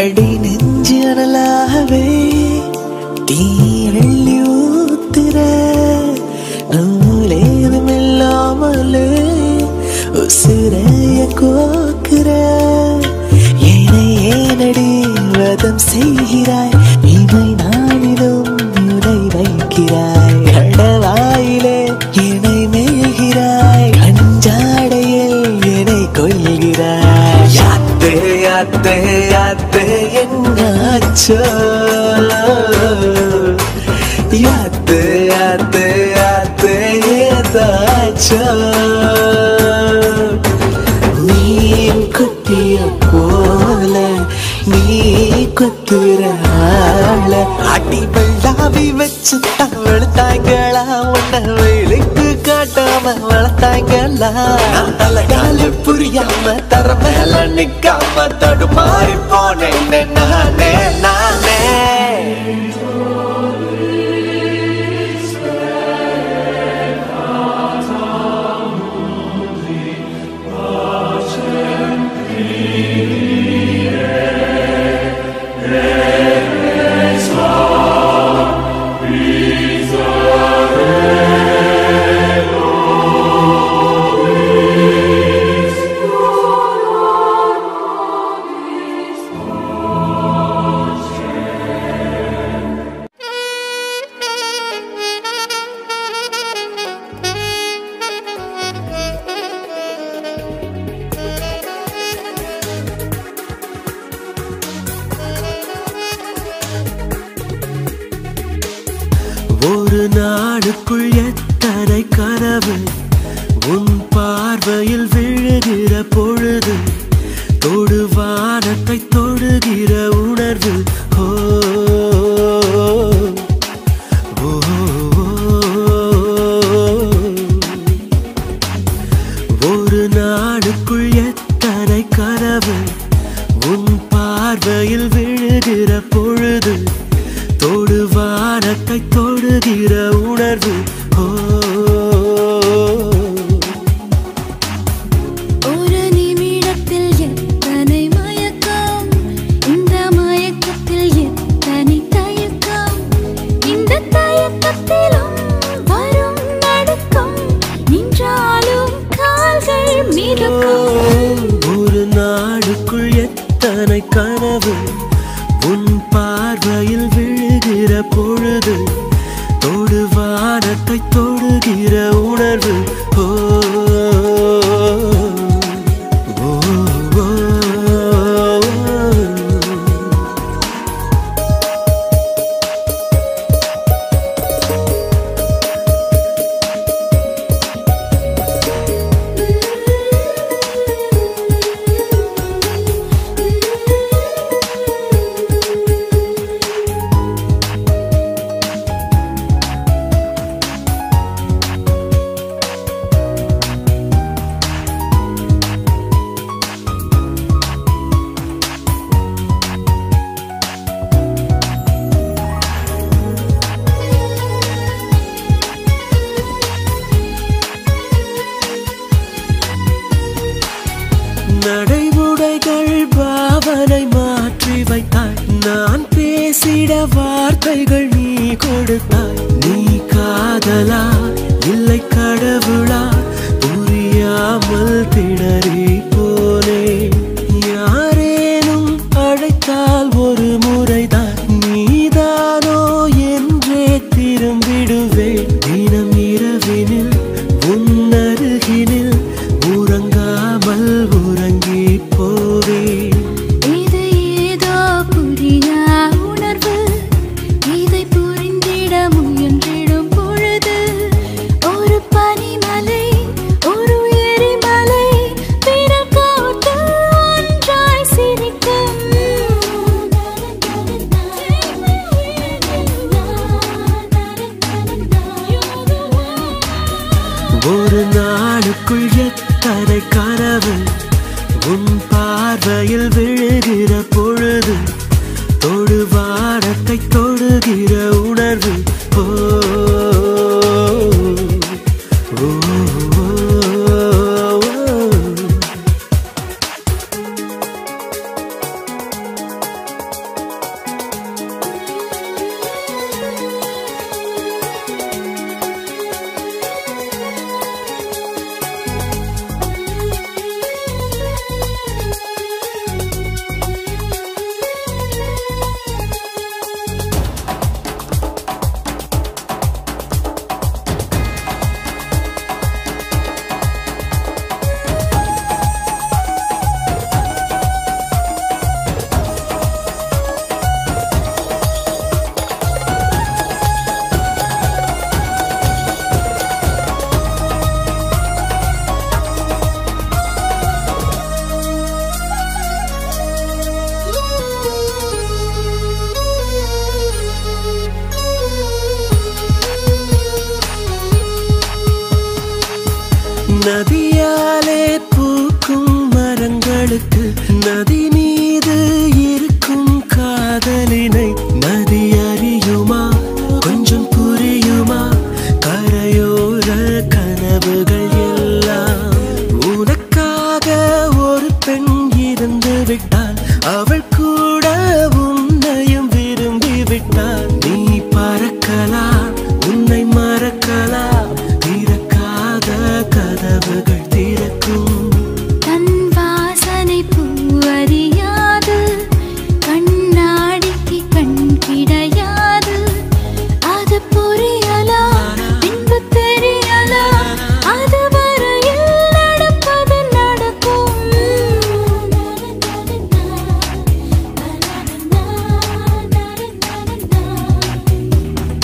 S6: அடி நெஞ்சனலாகவே தீ அள்ளி ஊத்துற நூலேதும் இல்லாமலே உசிரைய கோக்குற என்னை ஏனடி வதம் செய்கிறாய் இமை நானிலும் உடை வைக்கிறாய் கடவாயிலே என்னை மேய்கிறாய் கஞ்சாடையில் என்னை கொள்கிறாய் யாத்தே யாத்தே யாத்தே என்னாச்சோ யாத்தே யாத்தே யாத்தே ஏதாச்சோ மீன் குத்திய போல நீ குத்துற ஆள அடி வெள்ளாவி வச்சு வெளுத்தாங்களா உன்னை வெளுக்கு காட்டாம வளர்த்தாங்களா நான் தலைகால புரியாம தர மேல நிக்காம தடுமாறி போனேன் நானே நானே ஒரு நாடுக்குள் எத்தனை கனவு உன் பார்வையில் விழுகிற பொழுது தொடுவானத்தை தொடுகிற உணர்வு ஓ ஓ, ஒரு நாடுக்குள் எத்தனை கனவு உன் பார்வையில் விழுகிற பொழுது தொடுவானத்தை தொடுகிற உணர்வு ஓ
S5: ஒரு நிமிடத்தில் எத்தனை மயக்கம் இந்த மயக்கத்தில் எத்தனை தயக்கம் இந்த தயக்கத்திலும் வரும் நடுக்கம் நின்றாலும் கால்கள் மிதக்கும்
S6: ஒரு நாடுக்குள் எத்தனை கனவு உன் பார்வையில் விழுகிற பொழுது தொடுவானத்தை தொடுகிற உணர்வு ஓ ஓ, ஓ, ஓ. நடைமுறைகள் பாவனை மாற்றி வைத்தாய் நான் பேசிட வார்த்தைகள் நீ கொடுத்தாய் நீ காதலா இல்லை கடவுளா புரியாமல் திணறி போனே யாரேனும் அழைத்தால் ஒரு முறைதான் நீதானோ என்றே திரும்பிடுவேன் தினம் இரவினில் உன்னருகினில் உறங்காமல் உறங்கி போவேன்
S5: இது ஏதோ புரியா உணர்வு இதை புரிந்திட முயன்றிடும் பொழுது ஒரு பனிமலை ஒரு எரிமலை பிறர் கோட்டு ஒன்றாய் சிரிக்கும்
S6: ஒரு நாளுக்குள் எத்தனை கனவு உன் பார்வையில் விழுகிற பொழுது தொடுவானத்தை தொடுகிற உணர்வு ஓ ஓ, ஓ, ஓ. நதியாலே பூக்கும் மரங்களுக்கு நதி மீது இருக்கும் காதலினை நதி அறியுமா கொஞ்சம் புரியுமா கரையோர கனவுகள் எல்லாம் உனக்காக ஒரு பெண் இருந்து விட்டால் அவள் கூட உன்னையும் விரும்பி விட்டால் நீ பறக்கலாம் உன்னை மறக்கலாம் திறக்காத கதவுகள் திறக்கும்
S5: தன் வாசனை பூவறியாது கண்ணாடிக்கு கண் கிடையாது அது புரியலா பின்பு தெரியலா அது வரையில் நடப்பது நடக்கும்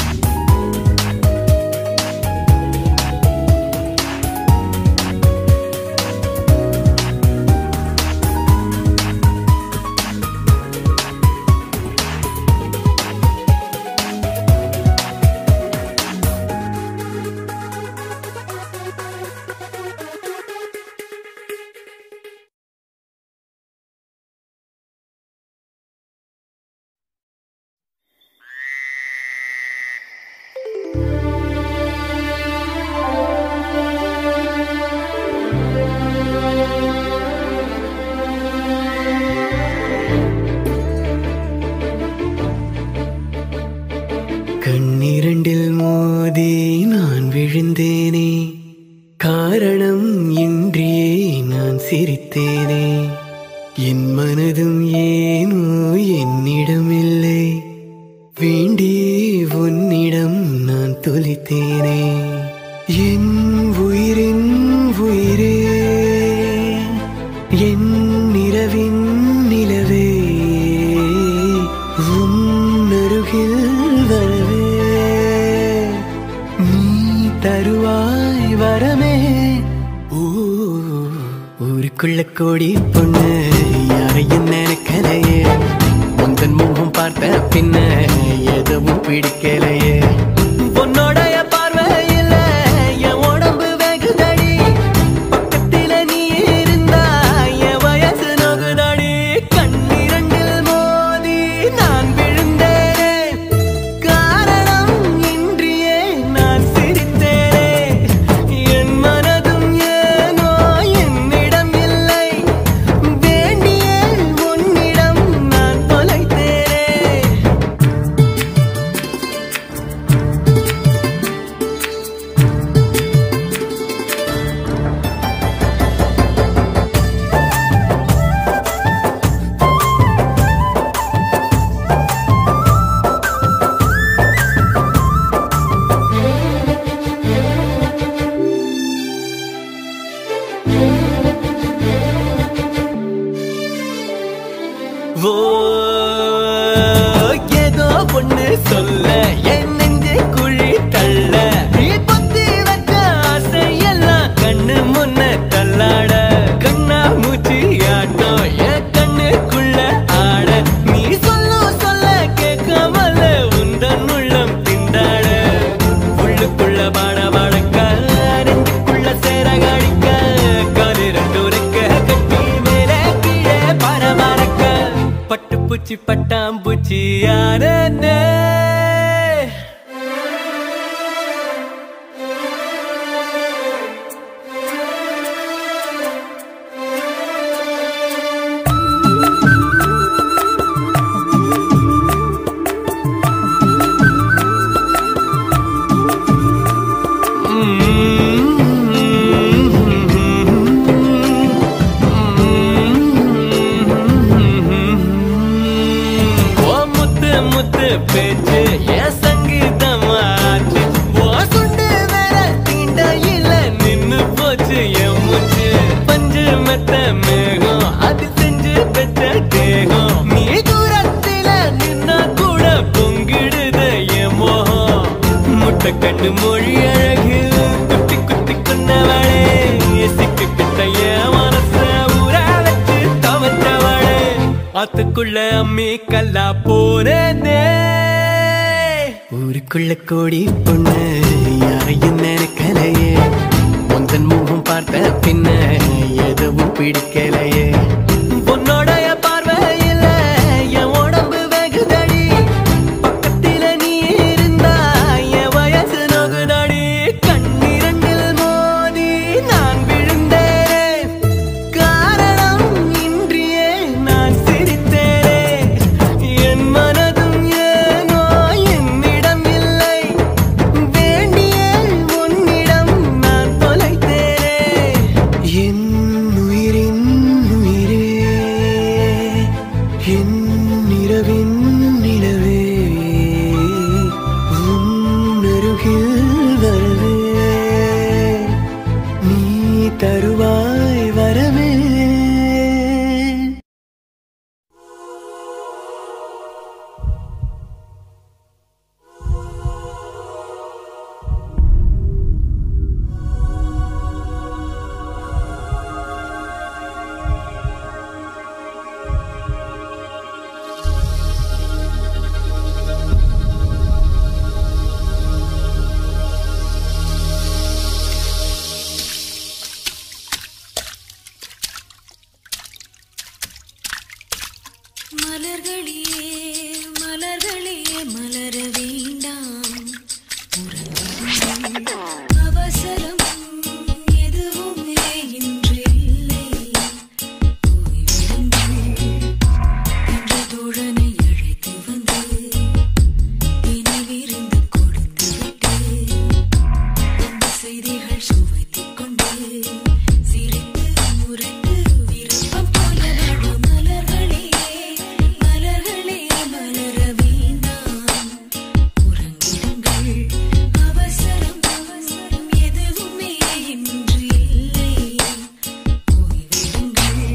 S6: கண்ணிரண்டில் மோதி நான் விழுந்தேனே காரணம் இன்றியே நான் சிரித்தேனே என் மனதும் ஏனோ என்னிடமில்லை வேண்டி உன்னிடம் நான் தொலைத்தேனே என் உயிரின் உயிரே என் நிலவின் நிலவே உன்னருகில் வரவே நீ தருவாய் வரமே ஊ, ஊருக்குள்ள கோடி பொண்ணு யாரையும் நினைக்கலையே உந்தன் முகம் பார்த்த பின்ன எதுவும் பிடிக்கலையே பொன்னோடைய பார்வையில் என் உடம்பு வெகுதடி பக்கத்தில நீ இருந்தா என் வயசு நகுதடி கண்ணிரண்டில் மோதி நான் விழுந்தேனே காரணம் இன்றியே நான் சிரித்தேனே என் மனதும் ஏனோ என்னிடம் இல்லை வேண்டிய உன்னிடம் நான் தொலைத்தேனே ஓ ஏதோ ஒண்ணு சொல்ல என் நெஞ்சு குழி தள்ள நீ பொத்தி வச்ச ஆசையெல்லாம் கண்ணு முன்ன தள்ளாட கண்ணா மூச்சு ஆட்டம் என் கண்ணுக்குள்ள ஆட நீ சொல்ல சொல்ல கேட்காமல உந்தன் உள்ளம் திண்டாட உள்ளுக்குள்ள பாட பாடக்க நெஞ்சுக்குள்ள சேர காடிக்க காலு ரெண்டு ரெக்க கட்டி மேலே கீழே பரமரக்க பட்டுப்பூச்சி பட்டாம்பூச்சி யாரே ஓ முத்து முத்து பேச்சு என் சங்கீதமாச்சு ஓ சுண்டு வேற தீண்ட இல்ல நின்னு போச்சு என் மூச்சு பஞ்சு மெத்த மேகம் அது செஞ்சு பெற்ற தேகம் நீ தூரத்தில நின்னா கூட பொங்கிடுது என் மோகம் முட்டை கண்ணு மொழி அழகு குத்தி குத்தி கொண்டவளே சிக்கு கிட்ட என் மனச ஊற வச்சு தவற்றவளே ஆத்துக்குள்ள அம்மி கல்லா போனே ஊருக்குள்ள கோடி பொண்ணு யாரையும் நினைக்கலையே உந்தன் முகம் பார்த்த பார்த்த பின்ன எதுவும் பிடிக்கலையே உன்னோடைய பார்வையில என் உடம்பு வெகுதடி பக்கத்தில நீ இருந்தா என் வயசு நகுதடி கண்ணிரண்டில் மோதி நான் விழுந்தேன் காரணம் இன்றியே நான் சிரித்தேனே என் மனதும் ஏனோ என்னிடம் இல்லை வேண்டிய உன்னிடம் நான் தொலைத்தேனே என் உயிரின் உயிரே என் இரவின் நிலவே உன் அருகில் வரவே நீ தருவாய் வரவே
S5: மலர்களே மலர்களே மலர வேண்டாம் உறங்குங்கள். அவசரம் எதுவுமே இன்று இல்லை ஓய்வெடுங்கள் என்ற தோழனை அழைத்து வந்து நினைவிருந்து கொடுத்து விட்டு அந்த செய்திகள் சுவைத்துக் கொண்டு சிரித்து முறைத்து விருப்பம் போல வாழும் மலர்களே மலர்களே மலர வேண்டாம் உறங்கிடுங்கள் அவசரம் அவசரம் எதுவுமே இன்று இல்லை ஓய்வெடுங்கள்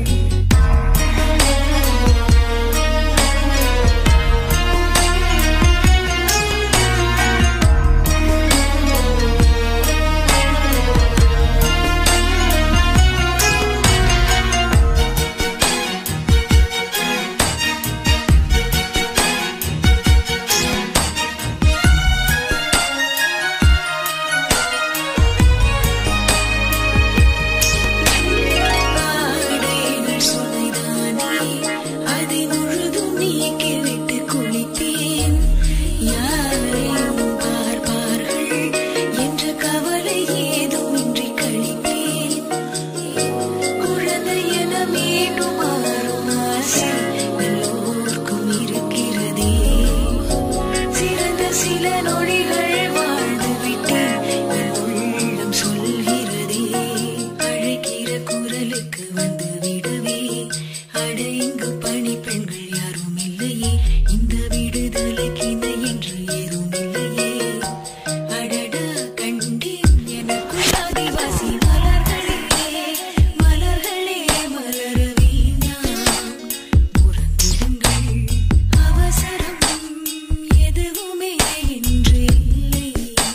S5: பாடேகள் சுவைதானே அதை முழுதும் நீக்கிவிட்டு குளித்தேன் யாரையும் பார்ப்பார்கள் என்ற கவலை ஏதுமின்றி கழித்தேன் குழந்தை என மீண்டும் மாறும் ஆசை எல்லோருக்கும் இருக்கிறதே சிறந்த சில நொடிகள் வாழ்ந்து விட்டேன் என் உள்ளம் சொல்கிறதே அழைக்கிற குரலுக்கு வந்து விடவே அட இங்கு பணி பெண்கள் யாரும் இல்லையே இந்த விடுதலைக்கு இணை என்று ஏதும் இல்லையே அடடா கண்டேன் எனக்குள் ஆதிவாசி மலர்களே மலர்களே மலர வேண்டாம் உறங்கிடுங்கள் அவசரம் எதுவுமே இன்று இல்லை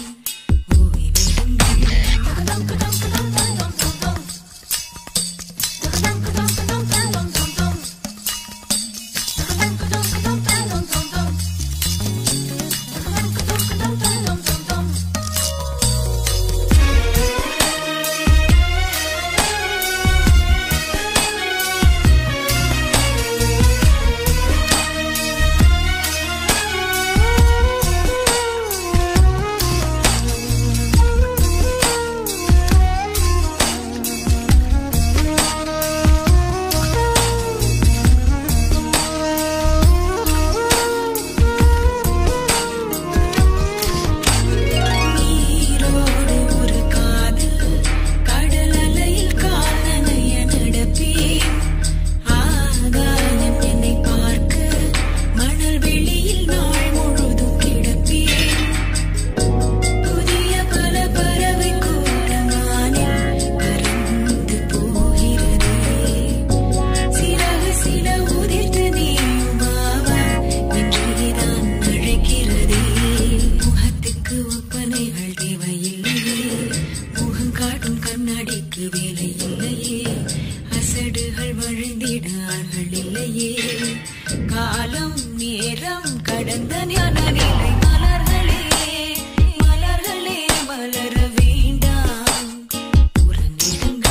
S5: நீரோடு ஒரு காதல் கடல் அலையில் கால் நனைய நடப்பேன் ஆகாயம் என்னை பார்க்க மணல் வெளியில் நாள் முழுதும் கிடப்பேன் புதிய பல பறவை கூட்டமானில் பறந்து போகிறதே சிறகு சில உதிர்த்து நீயுமாவா என்றேதான் அழைக்கிறதே முகத்துக்கு ஒப்பனைகள் தேவையில்லையே முகம் காட்டும் கண்ணாடிக்கு வேலை இல்லையே அசடுகள் வழிந்திட ஆள்கள் இல்லையே காலம் நேரம் கடந்த ஞான நிலை மலர்களே மலர்களே மலர வேண்டாம் உறங்கிடுங்கள்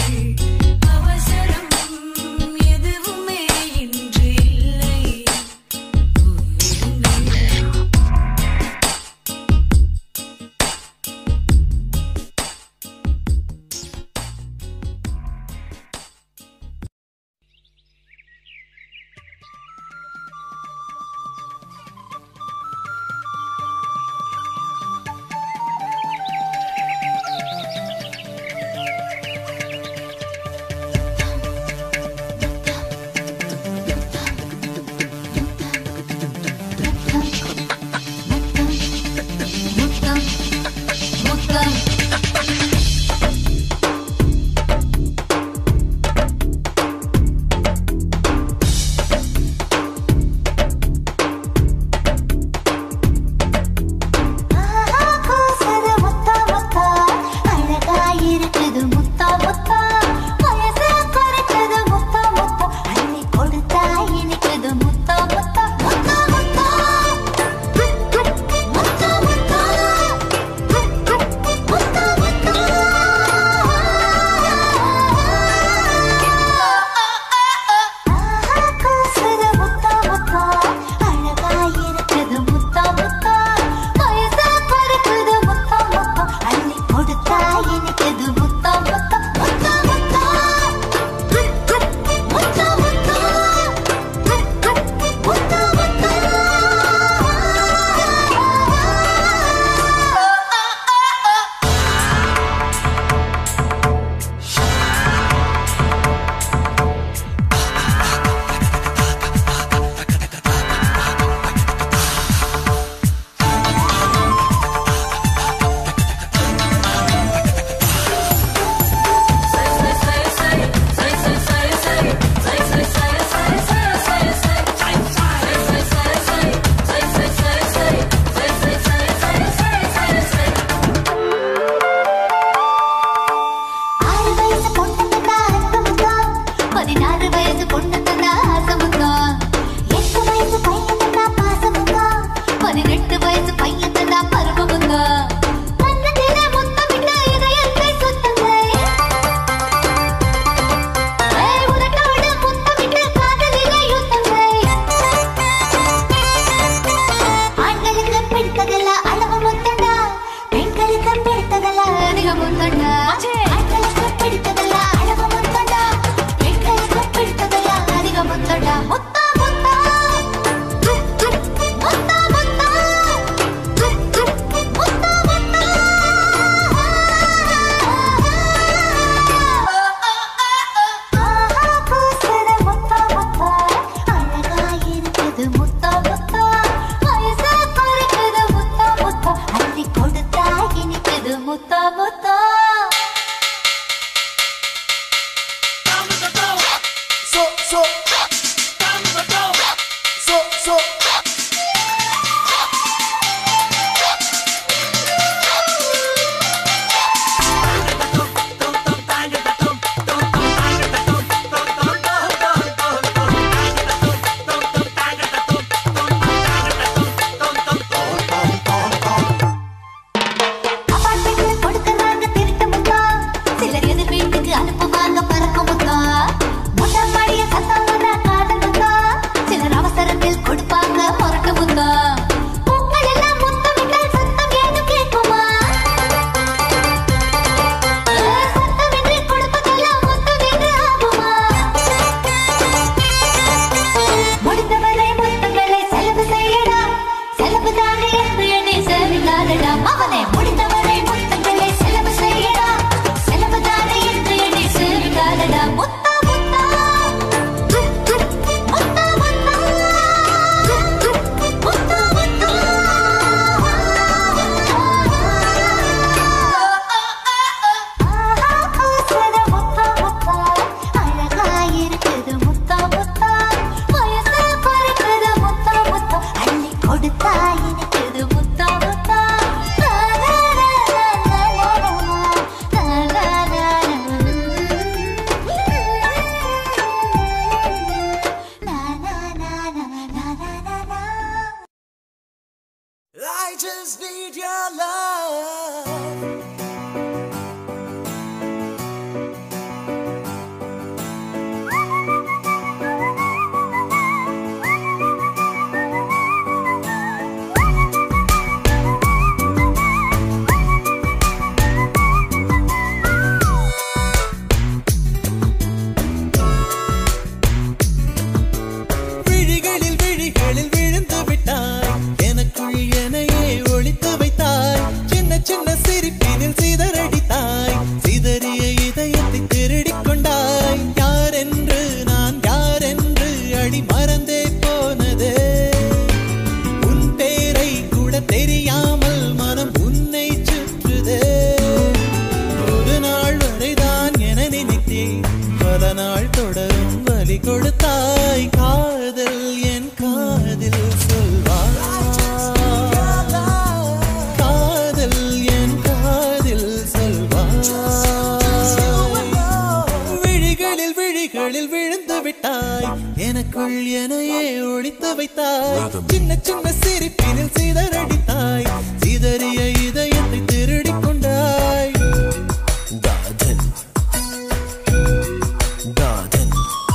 S7: just need your love.
S3: விழிகளில் விழிகளில் விழுந்து விட்டாய் எனக்குள் எனையே ஒளித்து வைத்தாய் சின்ன சின்ன சிரிப்பினில் சிதறடித்தாய் சிதறிய இதயத்தை திருடிக் கொண்டாய் யார் என்று நான் யார் என்று அடி மறந்தே போனதே உன் பேரை கூட தெரியாமல் மனம் உன்னை சுற்றுதே ஒரு நாள் வரைதான் என நினைத்தேன் பல நாள் தொடரும் வலி கொடுத்தாய் காதல் என் காதில் சொல்வாய் காதல் என் காதில் சொல்வாய் விழிகளில் விழிகளில் விழுந்து விட்டாய் எனக்குள் எனையே ஒழித்து வைத்தாய் சின்ன சின்ன சிரிப்பினில் சிதறடித்தாய் சிதறிய இதயத்தை திருடிக் கொண்டாய் காதல் காதல்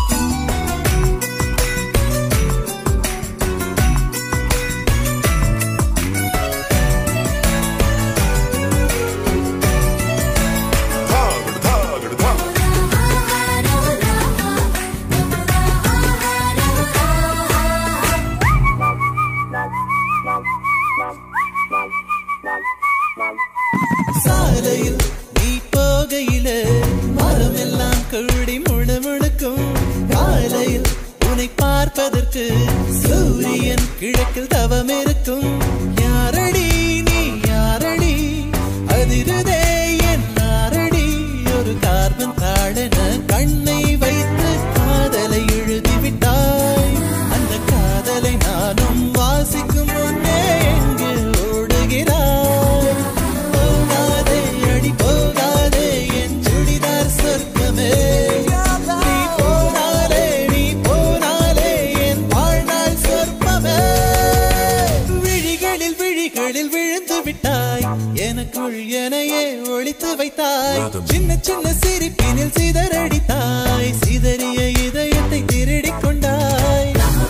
S3: சாலையில் நீ போகையில மரம் எல்லாம் கூடி முணுமுணுக்கும் காலையில் உன்னை பார்ப்பதற்கு சூரியன் கிழக்கில் தவம் இருக்கும் யாரடி நீ யாரடி அதிருதே என் நாரடி ஒரு கார்பன் தாழன கண்ணை வைத்து காதலை எழுதிவிட்டாய் அந்த காதலை நானும் வாசிக்கும் முன்னே எங்கு ஓடுகிறாய் போகாதே அடி போகாதே என் சுடிதார் சொர்க்கமே நீ போனாலே நீ போனாலே என் வாழ்நாள் சொர்க்கமே விழிகளில் விழிகளில் விழுந்து விட்டாய் எனக்குள் எனையே ஒழித்து வைத்தாய் சின்ன சின்ன சிரிப்பினில் சிதறடித்தாய் சிதறிய இதயத்தை திருடிக் கொண்டாய்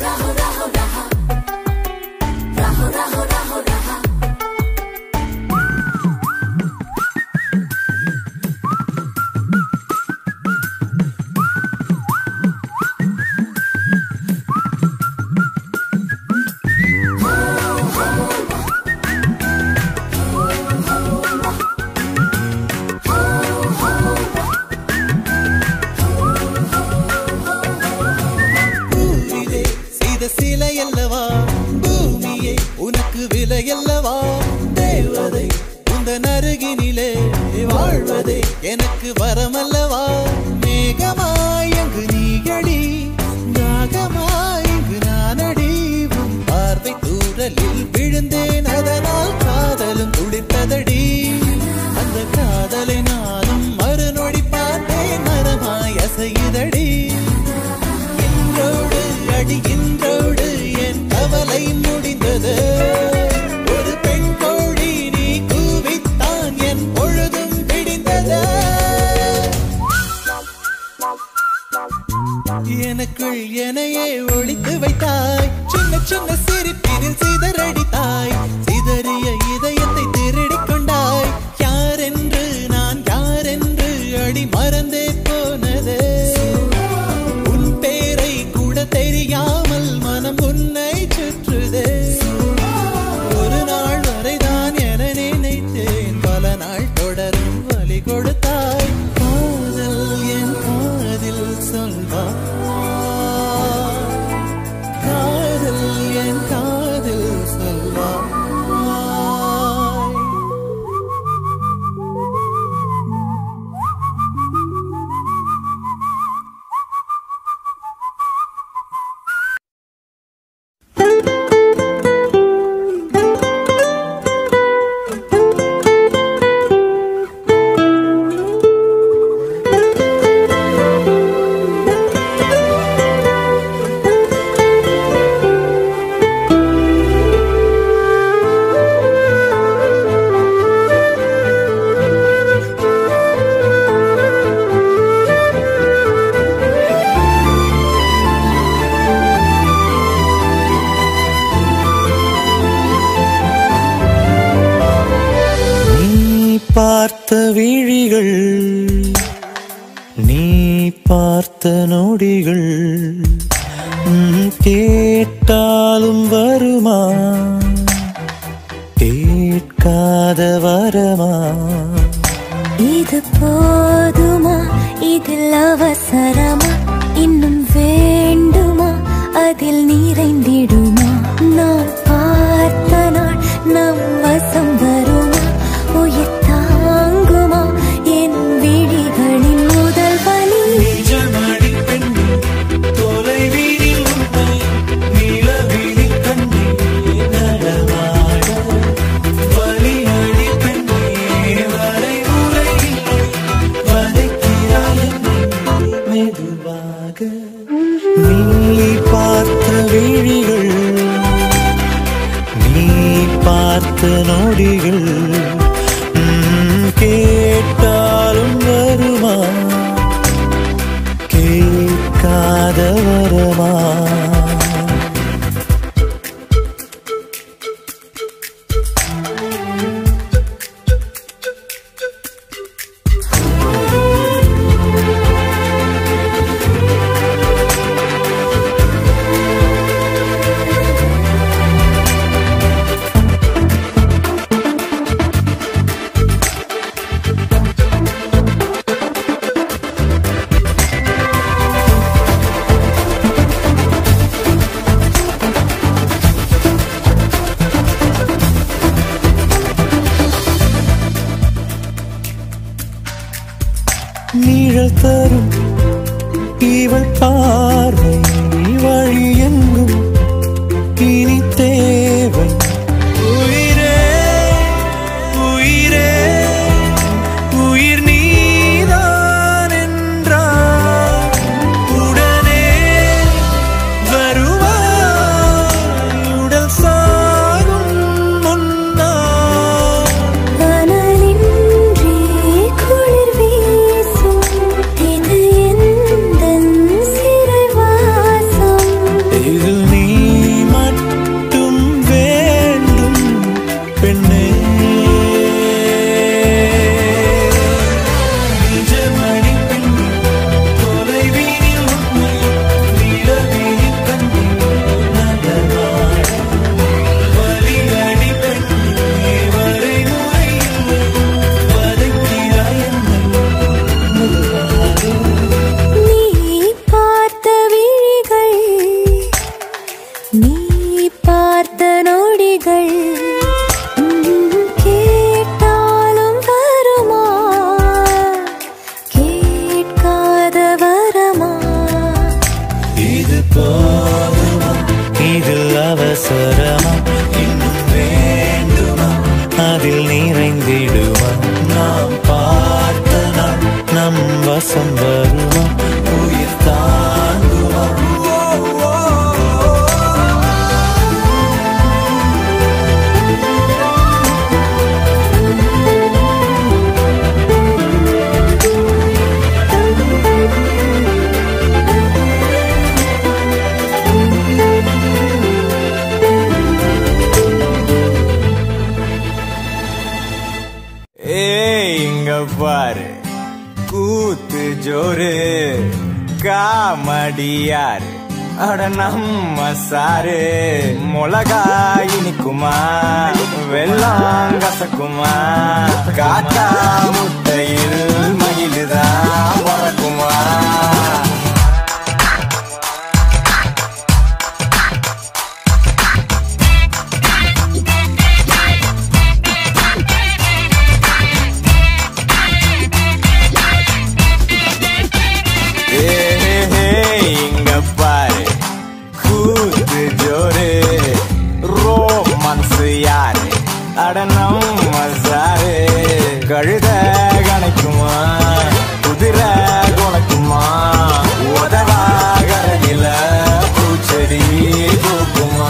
S3: பூவிலே செய்த சிலை அல்லவா பூமியே உனக்கு விலை அல்லவா தேவதை உந்தன் அருகினிலே வாழ்வதே எனக்கு வரமல்லவா மேகமாய் அங்கு நீகடி நாகமாய் இங்கு நானடி உன் பார்வை தூரலில் விழுந்தேன் அதனால் காதலும் துளிர்த்ததடி அந்த காதலை நானும் மறுநொடி பார்த்தேன் மரமாய் அசையுதடி இன்றோடு அடி இன்றோடு என் கவலை முடிந்தது ஒரு பெண் கோழி நீ கூவித்தான் என் பொழுதும் விடிந்தது எனக்குள் எனையே ஒழித்து வைத்தாய் சின்ன சின்ன சிரிப்பினில் சிதறடித்தாய் சிதறிய இதயத்தை திருடிக் கொண்டாய் யார் என்று நான் யார் என்று அடி மறந்தே போனதே உன் பேரை கூட தெரியாமல் மனம் உன்னை சுற்றுதே ஒரு நாள் வரைதான் என நினைத்தேன் பல நாள் தொடரும் வழி கொடுத்தாய் காதல் என் காதில் சொல்வாய் காதல் என் காதில் சொல்வாய் பார்த்த விழிகள் நீ பார்த்த நொடிகள் ம், கேட்டாலும் வருமா கேட்காத வரமா
S2: இது போதுமா இதில் அவசரமா இன்னும் வேண்டுமா அதில் நிறைந்திடுமா நான் பார்த்த நாள் நம் வசம் வருமா உயிர் தாங்குமா என் விழிகளின் முதல் வலி
S3: நிஜமடி பெண்ணே, தொலைவீதில் உன்னை நிலவிழிக் கண்டே நடமாட. வலியடி பெண்ணே, வரைமுறை இல்லை, வதைக்கிறாய் என்னை மெதுவாக. நீ பார்த்த விழிகள் நீ பார்த்த நொடிகள் ம், கேட்டாலும் வருமா கேட்காத வரமா நீழல் தரும் இவள் பார்வை வழி எங்கும் இனி தேவை உயிரே உயிரே உயிர் நீதான் என்றார் உடனே வருவாய் உடல் சாகும் முன்னால்
S2: கனலின்றி குளிர் வீசும் இது எந்தன் சிறைவாசம்
S3: இதில் நீ மட்டும் வேண்டும் பெண்ணே நிஜமணி பெண்ணே, தொலைவீதில் உன்னை நிலவிழிக் கண்டே நடமாட. வலியடி பெண்ணே, வரைமுறை இல்லை, வதைக்கிறாய் என்னை மெதுவாக.
S2: நீ பார்த்த விழிகள் நீ பார்த்த நொடிகள் ம், கேட்டாலும் வருமா கேட்காத வரமா
S3: இது போதுமா இதில் அவசரமா இன்னும் வேண்டுமா அதில் நிறைந்திடுமா நாம் பார்த்த நாள் நம் வசம் வருமா உயிர் தாங்குமா
S9: ஏய் இங்க பாரு கூத்து ஜோரு காமடியாரு அட நம்ம சாரு மிளகா இனிக்குமா வெள்ளம் கசக்குமா காக்கா முட்டையில் மயிலுதான் மறக்குமா ஏய், இங்க பாரு கூத்து ஜோரு ரோமான்ஸ் யாரு அட நம்ம சாரு கழுத கணக்குமா குதிரை குணக்குமா உதவா கரையில பூச்செடி பூக்குமா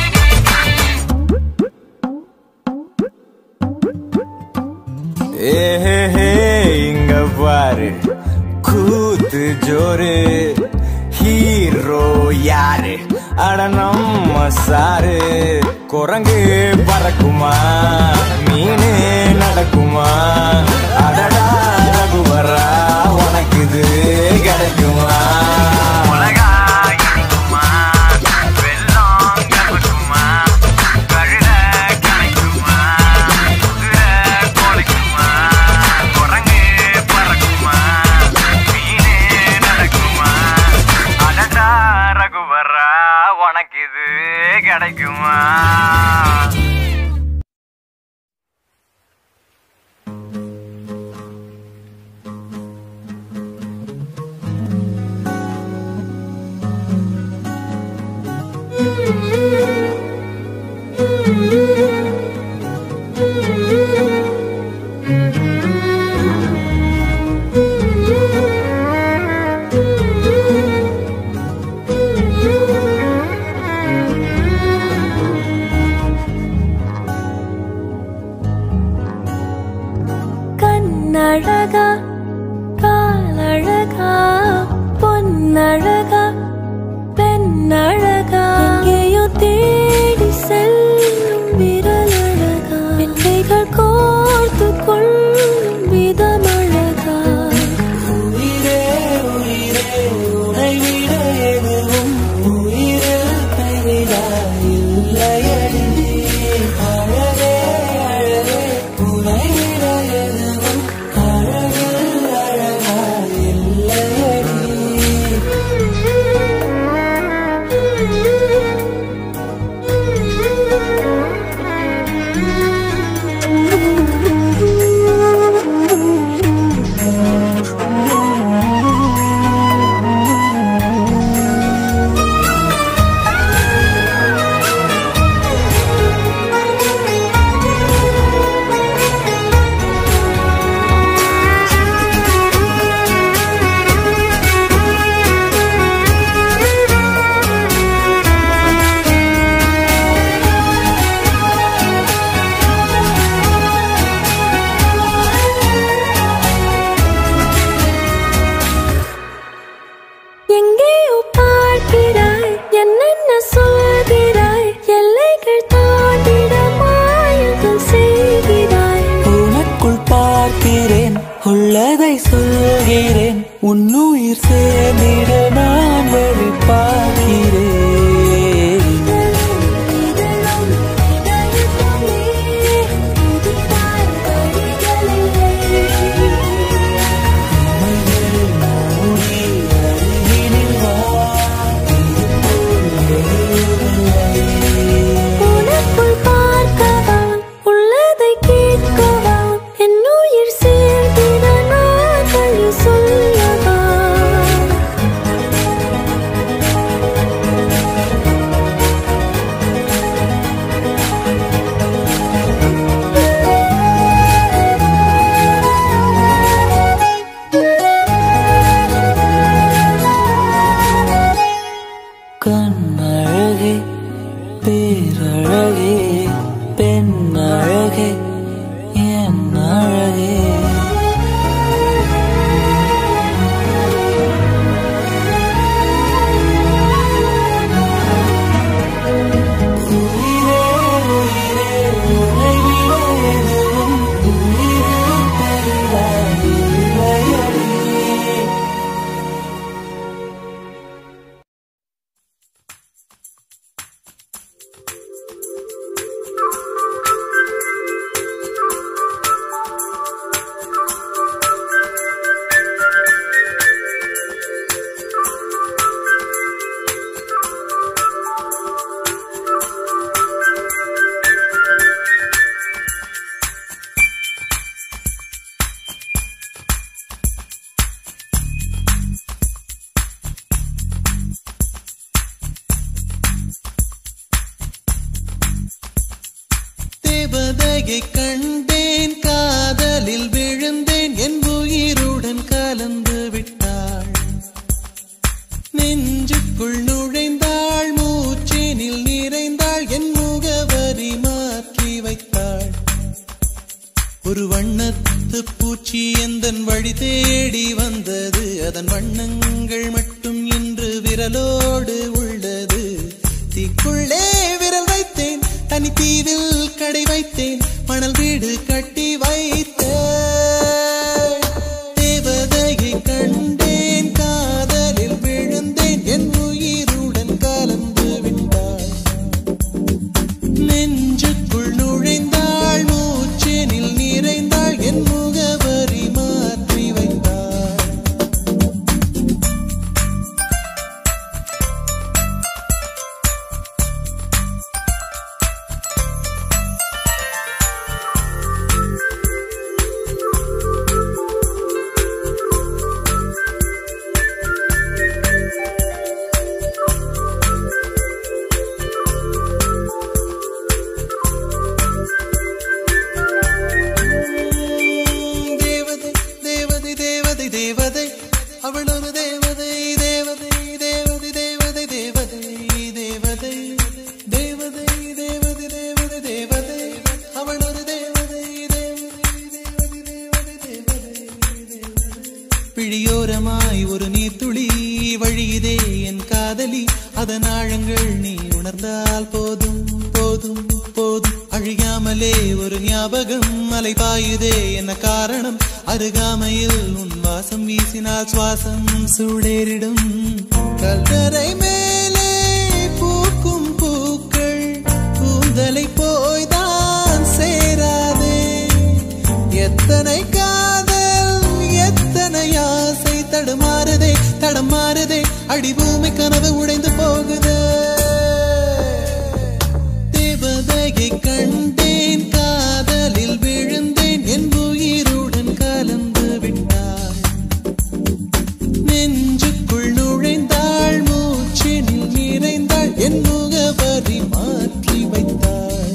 S9: ஏ ஜோரு ஹீரோ யாரு அட நம்ம சாரு குரங்கு பறக்குமா மீனு நடக்குமா அடடா ரகுவரா உனக்கு இது கிடைக்குமா உலகா இனிக்குமா வெள்ளம் கலக்குமா கழுத கலைக்குமா குதிரை கொலைக்குமா குரங்கு பறக்குமா மீனு நடக்குமா அடடா ரகுவரா உனக்கு இது கிடைக்குமா
S2: கண்ணழகா காலழகா பொன்னழகா பெண்ணழகா எங்கேயோ தேடி செல்லும் விரலழகா பிள்ளைகள் கோர்த்து கொள்ளும் விதமழகா
S3: உயிரே உயிரே உனை விட எதுவும் உயிரில் கைவிடா இல்லையடி அழகே அழகே உனை விட எதுவும் அழகில் அழகா இல்லையடி
S2: எங்கேயோ பார்க்கிறாய் என்னென்ன சொல்கிறாய் எல்லைகள் தாண்டிட மாயங்கள் செய்கிறாய்
S3: உனக்குள் பார்க்கிறேன் உள்ளதை சொல்கிறேன் உன்னுயிர் சேர்ந்திட நான் வழி பார்க்கிறேன்
S2: இதழும் இதயத்துமே புதிதாய் வழிகளில்லை
S3: மூடி அருகினில் வா
S2: உனக்குள் பார்க்கவா உள்ளதை கேட்கவா என் உயிர் சேர்ந்திட நான் வழி சொல்லவா
S3: கண்ணழகே பேரழகே பெண்ணழகே என் அழகே உயிரே உயிரே உனை விட எதுவும் உயிரில் பெரிதாய் இல்லையடி
S4: தேவதையை கண்டேன் காதலில் விழுந்தேன் என் உயிருடன் கலந்து விட்டாள் நெஞ்சுக்குள் நுழைந்தாள் மூச்சேனில் நிறைந்தாள் என் முகவரி மாற்றி வைத்தாள் ஒரு வண்ணத்து பூச்சி எந்தன் வழி தேடி வந்தது அதன் வண்ணங்கள் மட்டும் இன்று விரலோடு உள்ளது தீக்குள்ளே விரல் வைத்தேன் தனி தீவில் கடை வைத்தேன் மணல் வீடு கட்டி வைத்தேன் தேவதையை கண்டேன் காதலில் விழுந்தேன் என் உயிருடன் கலந்து விட்டாள் நெஞ்சுக்குள் நுழைந்தாள் மூச்செனில் நிறைந்தாள் என் முகவரி மாற்றி வைத்தாள் தேவதை தேவதை தேவதை தேவதை அவள் ஒரு தேவதை தேவதை தேவதை தேவதை தேவதை தேவதை தேவதை தேவதை தேவதை தேவதை அவள் ஒரு தேவதை தேவதை தேவதை தேவதை பிழியோரமாய் ஒரு நீர்த்துளி வழியுதே என் காதலி அதன் ஆழங்கள் நீ உணர்ந்தால் போதும் போதும் போதும் அழியாமலே ஒரு ஞாபகம் அலை பாயுதே என்ன காரணம் அருகாமையில் உன் வாசம் வீசினால் சுவாசம் சூடேறிடும் கல்லறை மேலே பூக்கும் பூக்கள் கூந்தலை போய்தான் சேராதே எத்தனை காதல் எத்தனை ஆசை தடுமாறுதே தடமாறுதே அடிபூமி கனவு உடைந்து போகுதே தேவதையை கண்டேன் காதலில் விழுந்தேன் என் உயிருடன் கலந்து விட்டாள் நெஞ்சுக்குள் நுழைந்தாள் மூச்சினில் நிறைந்தாள் என் முகவரி மாற்றி வைத்தாள்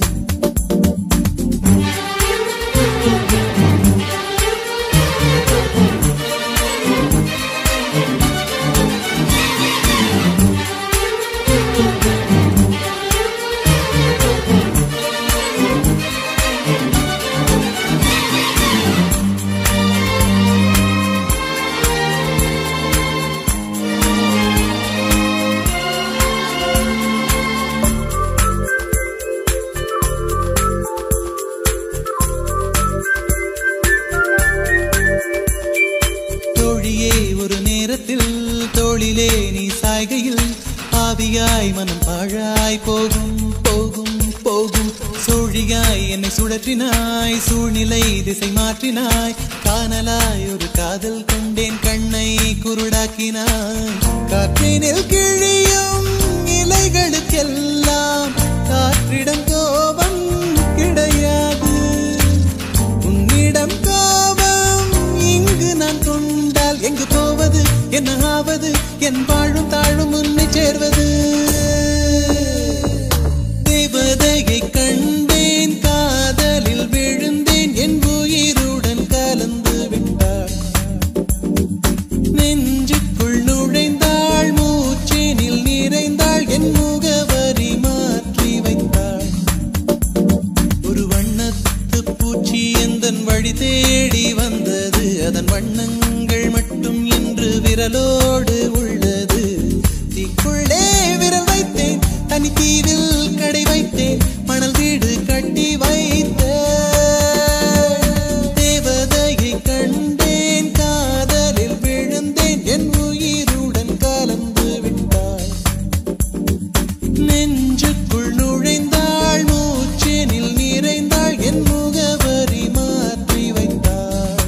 S4: தோழியே ஒரு நேரத்தில் தோளிலே நீ சாய்கையில் ஆவியாய் மனம் பாழாய் போகும் போகும் போகும் சோழியாய் என்னை சுழற்றினாய் சூழ்நிலை திசை மாற்றினாய் காணலாய் ஒரு காதல் கொண்டேன் கண்ணை குருடாக்கினாய் காற்றினில் கிழியும் இலைகளுக்கெல்லாம் காற்றிடம் கோபம் கிடையாது உன்னிடம் கோபம் இங்கு நான் கொண்டால் எங்கு போவது என்ன ஆவது என் வாழும் தாழும் உன்னை சேர்வது தேவதையை கண்டேன் காதலில் விழுந்தேன் என் உயிருடன் கலந்து விட்டாள் நெஞ்சுக்குள் நுழைந்தாள் மூச்சினில் நிறைந்தாள் என் முகவரி மாற்றி வைத்தாள் ஒரு வண்ணத்து பூச்சி எந்தன் வழி தேடி வந்தது அதன் வண்ணங்கள் மட்டும் இன்று விரலோடு உள்ளது தீக்குள்ளே விரல் வைத்தேன் தனி தீவில் கடை வைத்தேன் மணல் வீடு கட்டி வைத்தேன் தேவதையை கண்டேன் காதலில் விழுந்தேன் என் உயிருடன் கலந்து விட்டாள் நெஞ்சுக்குள் நுழைந்தாள் மூச்சினில் நிறைந்தாள் என் முகவரி மாற்றி வைத்தாள்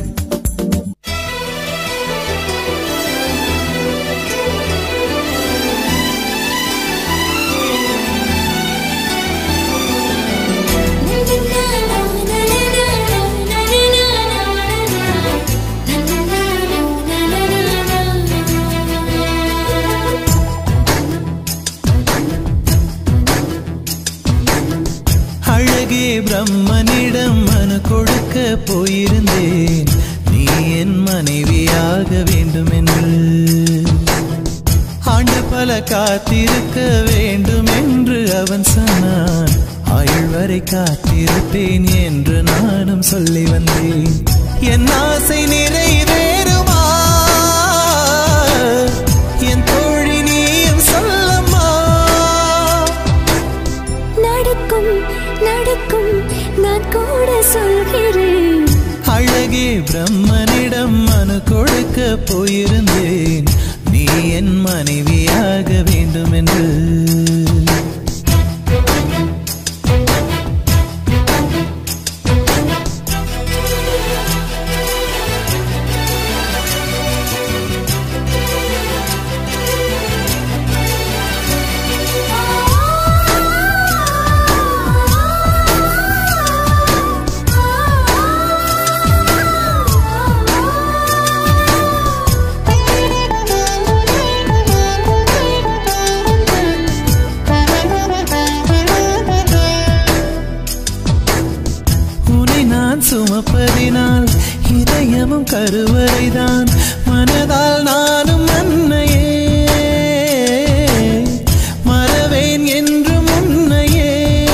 S4: அழகே பிரம்மனிடம் மனு கொடுக்க போயிருந்தேன் நீ என் மனைவியாக வேண்டும் என்று ஆண்டு பல காத்திருக்க வேண்டும் என்று அவன் சொன்னான் ஆயுள் வரை காத்திருப்பேன் என்று நானும் சொல்லி வந்தேன் என் ஆசை நிறைவேறுமா
S2: நடக்கும் நான் கூட சொல்கிறேன்
S4: அழகே பிரம்மனிடம் மனு கொடுக்க போயிருந்தேன் நீ என் மனைவியாக வேண்டும் என்று உன்னை நான் சுமப்பதினால் இதயமும் கருவறைதான் மனதால் நானும் அன்னையே மறவேன் என்றும் உன்னையே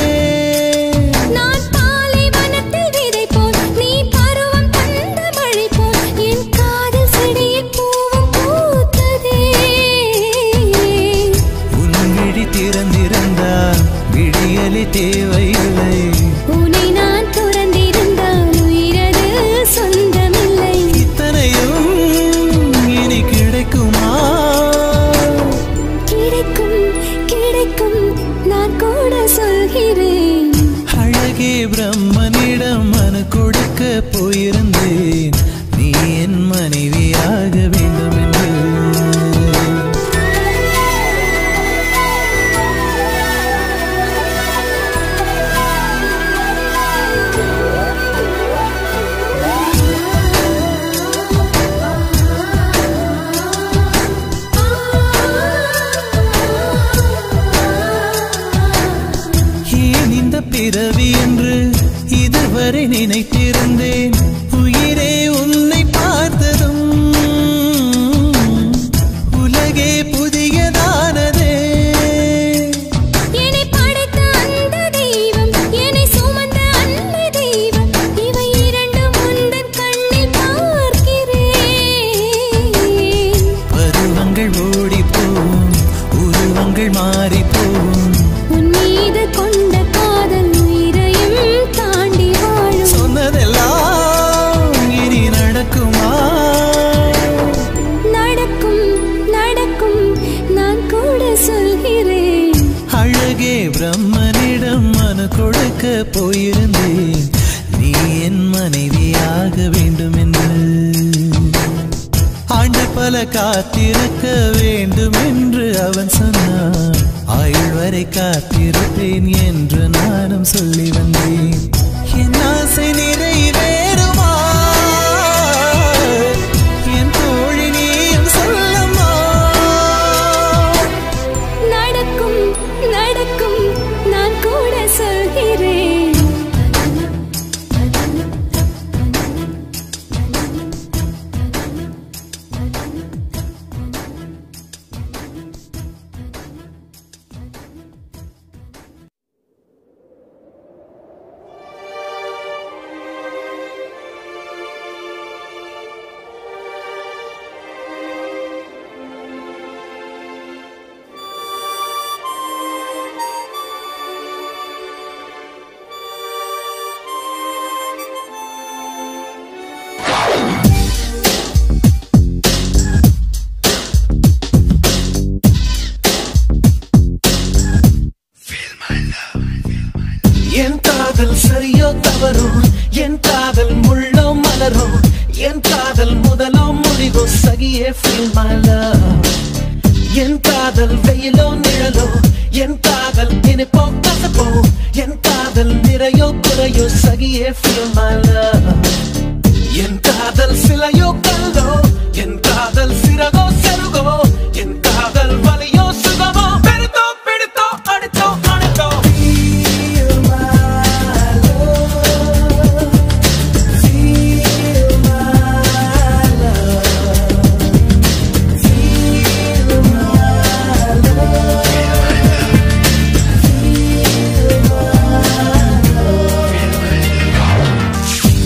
S2: நான் பாலைவனத்தில் விதை போல் நீ பருவம் தந்த மழை போல் என் காதல் செடியில் பூவும் பூத்ததே
S4: உன் விழி திறந்திருந்தால் விடியலி தேவையில்லை
S2: உன்னை நான் துறந்திருந்தால் உயிரது சொந்தமில்லை
S4: இத்தனையும் இனி கிடைக்குமா
S2: கிடைக்கும் கிடைக்கும் நான் கூட சொல்கிறேன்
S4: அழகே பிரம்மனிடம் மனு கொடுக்க போயிருந்தேன் நீ என் மனைவியாக வேண்டும் என்று ஏன் இந்த பிறவி என்று இதுவரை நினைத்திருந்தேன் உயிரே உன்னை பார்த்ததும் உலகே புதியதானதே
S2: என்னை படைத்த அந்த தெய்வம் என்னை சுமந்த அந்த தெய்வம் இவை இரண்டும் உந்தன் கண்ணில் பார்க்கிறேன்
S4: பருவங்கள் ஓடிப்போம் உருவங்கள் மாறிப்போம்
S2: உன் மீது கொண்ட காதல் உயிரையும் தாண்டி வாழும்
S4: சொன்னதெல்லாம் இனி நடக்குமா
S2: நடக்கும் நடக்கும் நான் கூட சொல்கிறேன்
S4: அழகே பிரம்மனிடம் மனு கொடுக்க போயிருந்தேன் நீ என் மனைவியாக வேண்டும் என்று ஆண்டு பல காத்திருக்க வேண்டும் என்று அவன் சொன்னான் ஆயுள் வரை காத்திருப்பேன் என்று நானும் சொல்லி வந்தேன் என் ஆசை நிறைவேறுமா என் தோழி நீயும் சொல்லம்மா
S2: நடக்கும் நடக்கும் நான் கூட சொல்கிறேன்
S7: என் காதல் சரியோ தவறோ என் காதல் முள்ளோ மலரோ என் காதல் முதலோ முடிவோ சகியே feel my love என் காதல் வெயிலோ நிழலோ என் காதல் இனிப்போ கசப்போ என் காதல் நிறையோ குறையோ சகியே feel my love என் காதல் சிலையோ கல்லோ என் காதல் சிறகோ செருகோ என் காதல் வலியோ சுகமோ பெருத்தோ பிடித்தோ அடித்தோ அணைத்தோ Feel my love. Feel my love. Feel my love. Feel my love.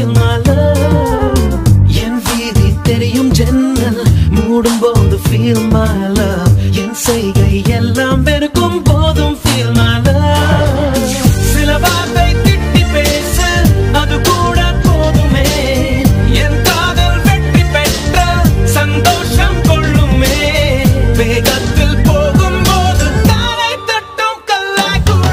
S3: my love என் வீதி தெரியும் ஜன்னல் மூடும் போது feel my love என் செய்கை எல்லாம் வெறுக்கும் போதும் feel my love சில வார்த்தை திட்டி பேச அது கூட போதுமே என் காதல் வெற்றி பெற்ற சந்தோஷம் கொள்ளுமே வேகத்தில் போகும்போது தாரை தட்டும் கல்லாய் கூட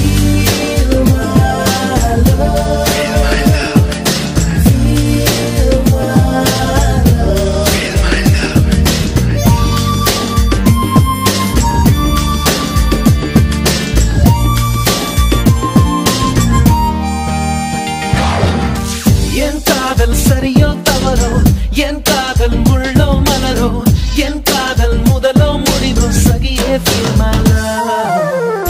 S3: என் காதல் சரியோ தவறோ என் காதல் முள்ளோ மலரோ என் காதல் முதலோ முடிவோ சகியே feel my love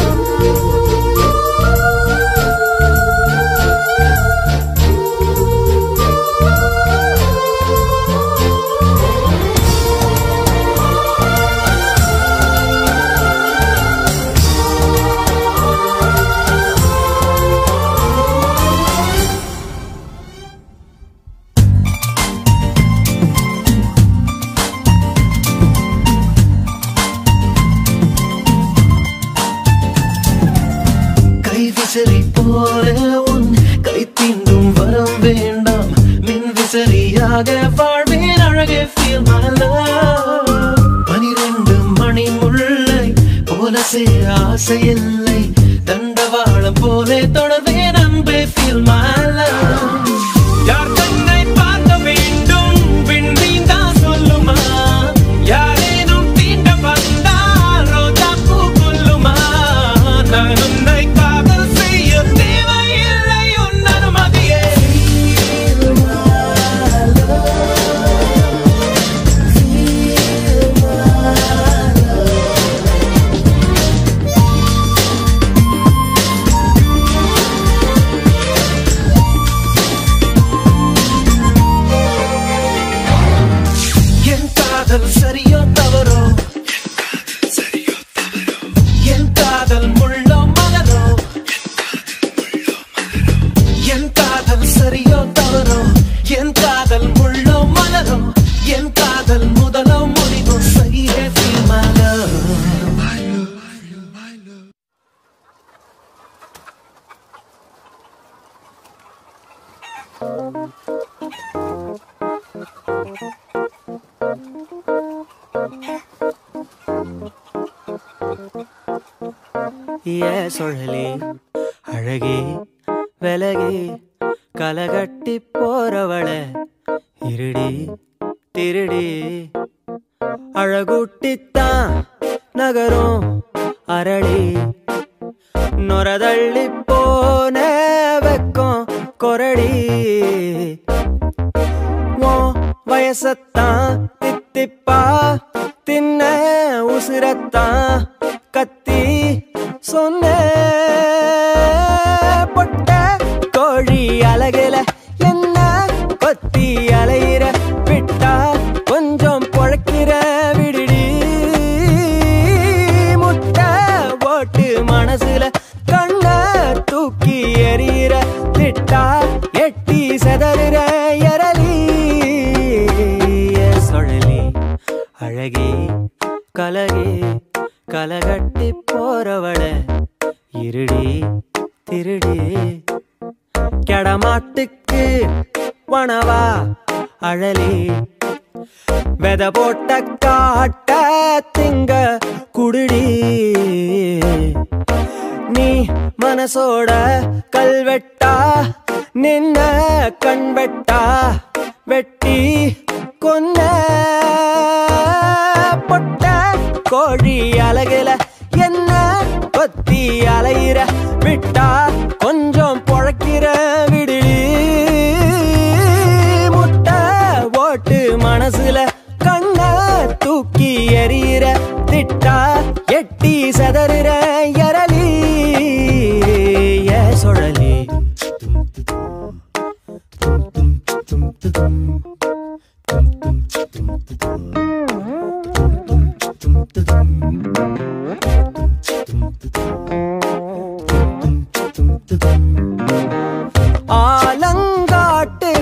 S3: கை விசிறி போல உன் கை தீண்டும் வரம் வேண்டாம் மின் விசிறியாக வாழ்வேன் அழகே feel my love பனிரெண்டு மணி முல்லை போல சேர ஆசையில்லை தண்டவாளம் போல தொடர்வேன் அன்பே feel my love யார் தன்னை பார்க்க வேண்டும் விண்மீன் தான் சொல்லுமா யாரேனும் தீண்ட வந்தால் ரோஜா பூ கொல்லுமா நான் உன்னை காதல் செய்ய தேவையில்லை உன் அனுமதியே என் காதல் சரியோ தவறோ என் காதல் முள்ளோ மலரோ என் காதல் சரியோ தவறோ என் காதல் முள்ளோ மலரோ என் காதல் முதலோ முடிவோ சரியே feel my love
S6: ஏ சுழலி அழகே விலகே கலகட்டி போறவள இருடி திருடி அழகுட்டித்தான் நகரும் அரளி நொரதள்ளி போன வெக்கம் கொரடி உன் வயசத்தான் தித்திப்பா தின்ன உசுரத்தான் கத்தி சொன்ன பொட்ட கோழி அழகுல என்ன கொத்தி அலையிற விட்டா கொஞ்சம் பொழைக்கிற விடுடி முட்டை ஓட்டு மனசுல கண்ண தூக்கி எறிகிற திட்டா எட்டி செதறுற எரலி சொழலி அழகே கலகே கலகட்டி போறவள இருடி திருடி கெடமாட்டுக்கு வனவா அழலி வெத போட்ட காட்ட திங்க குடுடி நீ மனசோட கல்வெட்டா நின்ன கண்வெட்டா வெட்டி கொன்ன பொட்ட கோழி அழகுல என்ன கொத்தி அலையிற விட்டா கொஞ்சம் பொழைக்கிற விடுடி முட்டை ஓட்டு மனசுல கண்ண தூக்கி எறிகிற திட்டா எட்டி சதறுற எரலி ஏ சுழலி ஆலங்காட்டு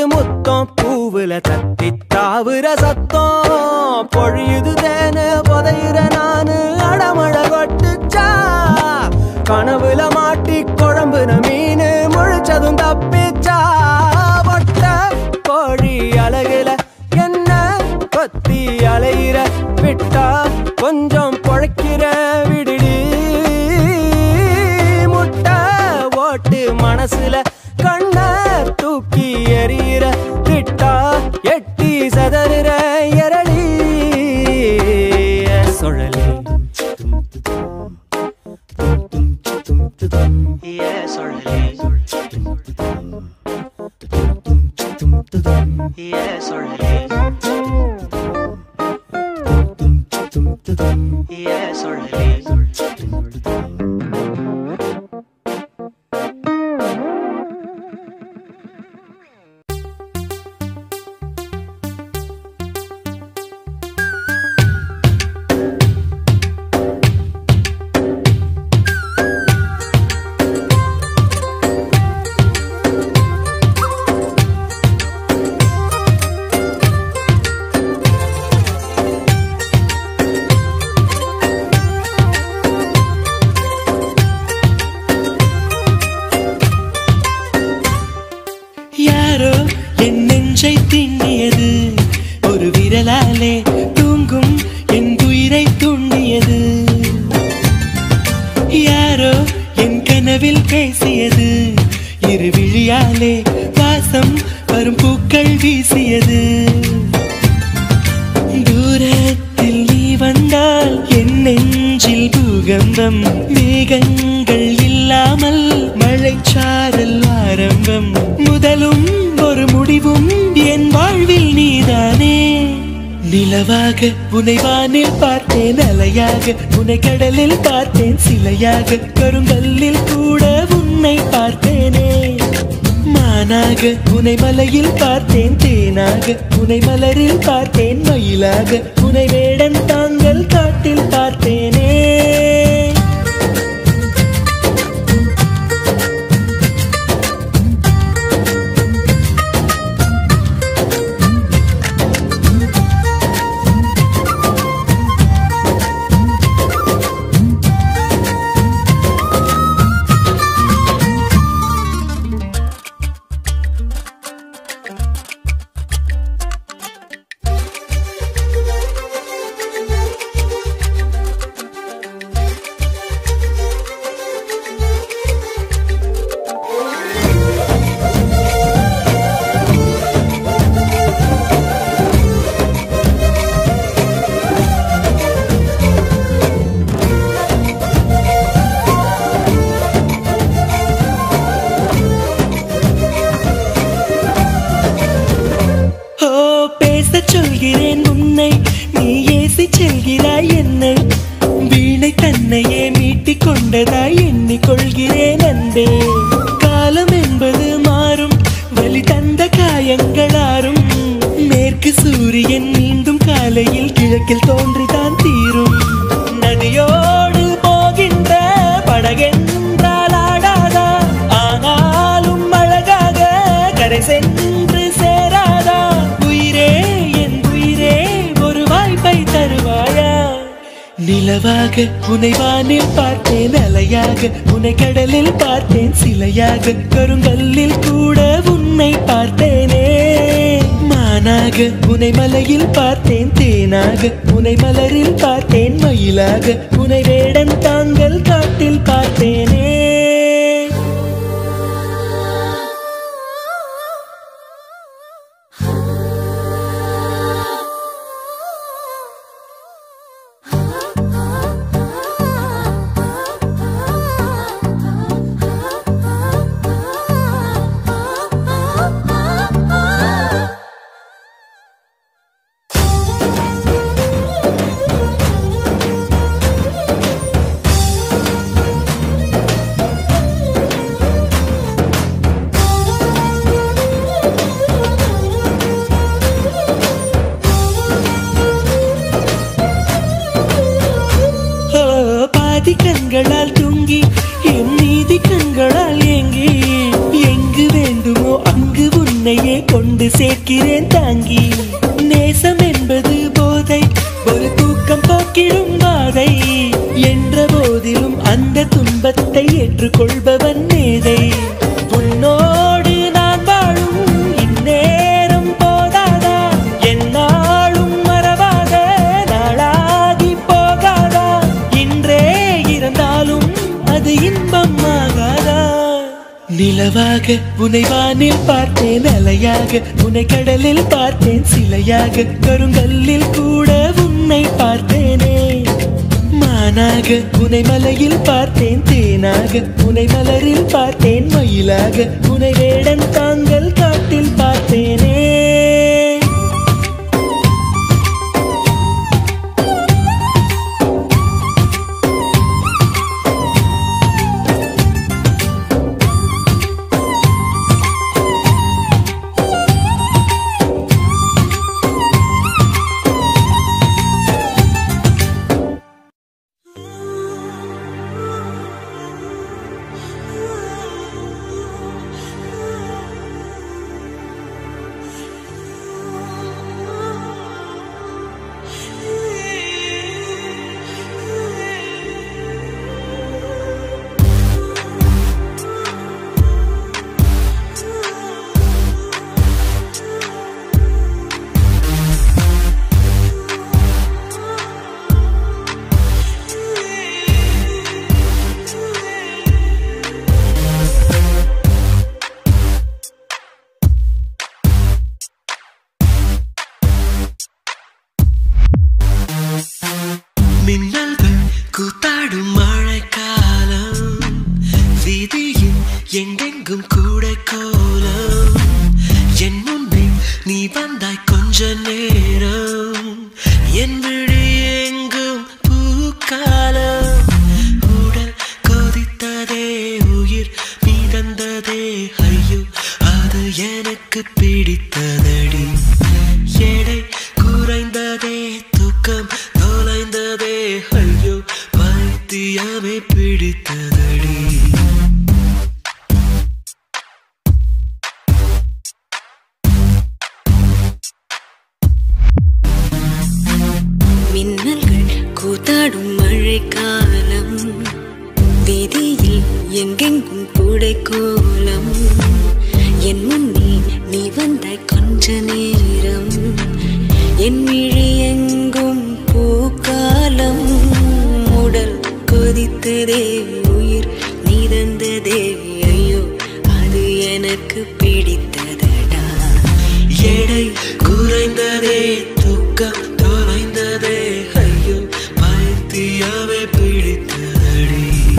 S6: முத்தம் பூவுல தத்தி தாவுற சத்தம் பொழியுது தேனு புதையுற நானு அடமழ கொட்டுச்சா கனவுல மாட்டி குழம்புன மீனு முழிச்சதும் தப்பிச்சா பொட்ட கோழி அழகுல என்ன கொத்தி அலையிற விட்டா கொஞ்சம் பொழைக்கிற விடுடி முட்டை ஓட்டு மனசுல கண்ண தூக்கி எறிகிற திட்டா எட்டி சதறுற எரளி சுழலி
S3: யாரோ என் நெஞ்சை திண்ணியது ஒரு விரலாலே தூங்கும் என் உயிரை தூண்டியது யாரோ என் கனவில் பேசியது இரு விழியாலே வாசம் வரும் பூக்கள் வீசியது தூரத்தில் நீ வந்தால் என் நெஞ்சில் பூகம்பம் மேகங்கள் இல்லாமல் மழைச்சாரல் ஆரம்பம் முதலும் ஒரு முடிவும் என் வாழ்வில் நீதானே நிலவாக உனை வானில் பார்த்தேன் அலையாக உனை கடலில் பார்த்தேன் சிலையாக கருங்கல்லில் கூட உன்னை பார்த்தேனே மானாக உனை மலையில் பார்த்தேன் தேனாக உனை மலரில் பார்த்தேன் மயிலாக உனை வேடன் தாங்கள் காட்டில் பார்த்தேனே ஓ பேசச் சொல்கிறேன் உன்னை நீ ஏசி செல்கிறாய் என்னை வீணை தன்னையே மீட்டிக் கொண்டதாய் எண்ணிக்கொள்கிறேன் அன்பே காலம் என்பது மாறும் வலி தந்த காயங்களாரும் மேற்கு சூரியன் மீண்டும் காலையில் கிழக்கில் தோன்றிதான் தீரும் நதியோடு போகின்ற படகென்றால் ஆடாதா ஆனாலும் அழகாக கரை சென்று சேராதா உயிரே என் உயிரே ஒரு வாய்ப்பை தருவாயா நிலவாக உனை வானில் பார்த்தேன் அலையாக உனை கடலில் பார்த்தேன் சிலையாக கருங்கல்லில் கூட உன்னை பார்த்தேனே மானாக உனை மலையில் பார்த்தேன் தேனாக உனை மலரில் பார்த்தேன் மயிலாக உனை வேடன் தாங்கள் காட்டில் பார்த்தேனே
S2: ஆ
S6: வந்து சேர்க்கிறேன் தாங்கி நேசம் என்பது போதை ஒரு தூக்கம் போக்கிடும் பாதை என்ற போதிலும் அந்த துன்பத்தை ஏற்றுக்கொள்பவன் மேதை உன்னோடு நான் வாழும் இந்நேரம் போதாதா என்னாலும் மறவாத நாளாகி போகாதா இன்றே இருந்தாலும் அது இன்பம் ஆகாதா நிலவாக உனை வானில் பார்த்தேன் அலையாக உன்னை கடலில் பார்த்தேன் சிலையாக கருங்கல்லில் கூட உன்னை பார்த்தேனே மானாக உனை மலையில் பார்த்தேன் தேனாக உனை மலரில் பார்த்தேன் மயிலாக உனை வேடன் தாங்கள் காட்டில் பார்த்தேனே மின்னல்கள் கூத்தாடும் மழைக்காலம் வீதியில் எங்கெங்கும் கூட கோலம் என் முன்னே நீ வந்தாய் கொஞ்ச நேரம் என் விழி எங்கும் பூக்காலம் உடல் கொதித்ததே உயிர் மிதந்ததே ஐயோ அது எனக்கு பிடித்ததடி எடை குறைந்ததே தூக்கம் தொலைந்ததே ஐயோ பைத்தியமே பிடித்ததடி
S5: மின்னல்கள் கூத்தாடும் மழைக்காலம் வீதியில் எங்கெங்கும் கூடை கோலம் என் முன்னே நீ வந்தாய் கொஞ்ச நேரம் என் விழி எங்கும் பூக்காலம் உடல் கொதித்ததே உயிர் நீதந்ததே ஐயோ அது எனக்கு பிடித்ததடா
S6: எடை குறைந்ததே தூக்கம் தொலைந்ததே ஐயோ பைத்தியமே பிடித்ததடி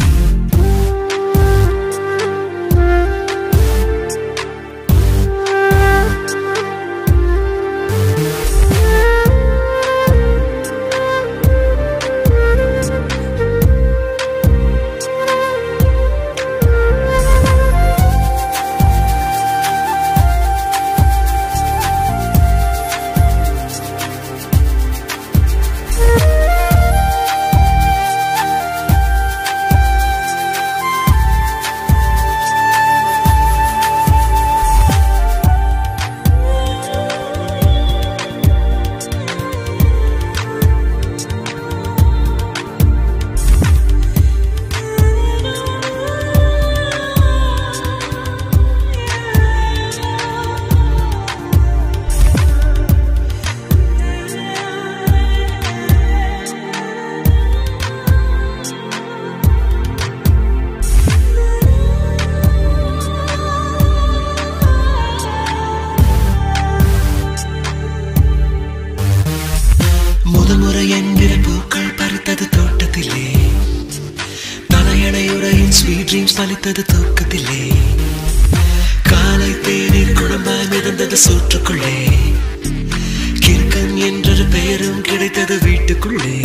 S6: முதமுறை என்கிற பூக்கள் பறித்தது தோட்டத்திலே தலையணையுறையின் ஸ்வீட் ட்ரீம்ஸ் பலித்தது தூக்கத்திலே காலை தேநீர் குழம்பாய் மிதந்தது சூற்றுக்குள்ளே கிறுக்கன் என்றொரு பெயரும் கிடைத்தது வீட்டுக்குள்ளே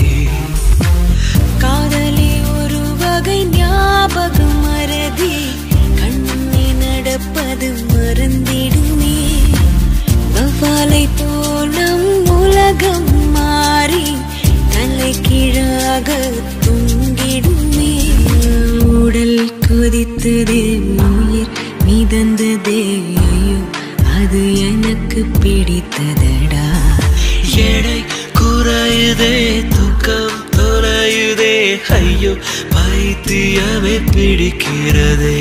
S5: காதலி ஒரு வகை ஞாபகம் மறதி கண்ணே நடப்பது மறந்திடுமே வவ்வாலை போல் நம் உலகம் மாறி தலை கீழாக தொங்கிடுமே உடல் கொதித்ததே உயிர் மிதந்ததே ஐயோ அது என
S10: எனக்கு பிடித்ததடா
S6: எடை குறையுதே தூக்கம் தொலையுதே ஐயோ பைத்தியமே பிடிக்கிறதே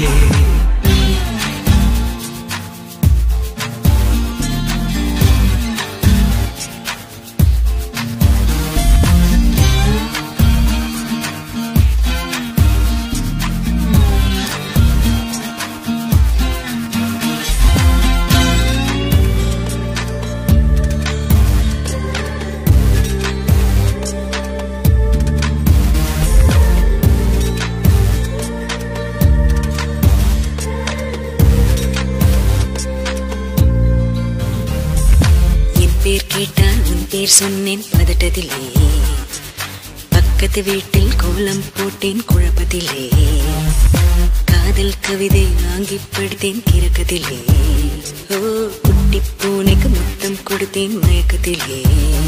S10: என் பேர் கேட்டால் உன் பேர் சொன்னேன் பதட்டத்திலே பக்கத்து வீட்டில் கோலம் போட்டேன் குழப்பத்திலே காதல் கவிதை வாங்கி படித்தேன் கிறக்கத்திலே ஓ குட்டி பூனைக்கு முத்தம் கொடுத்தேன் மயக்கத்திலே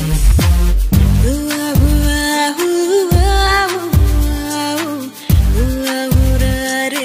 S10: ஊவா, ஊவா, ஊவா, ஊவா, ஊவா, ஊராரே.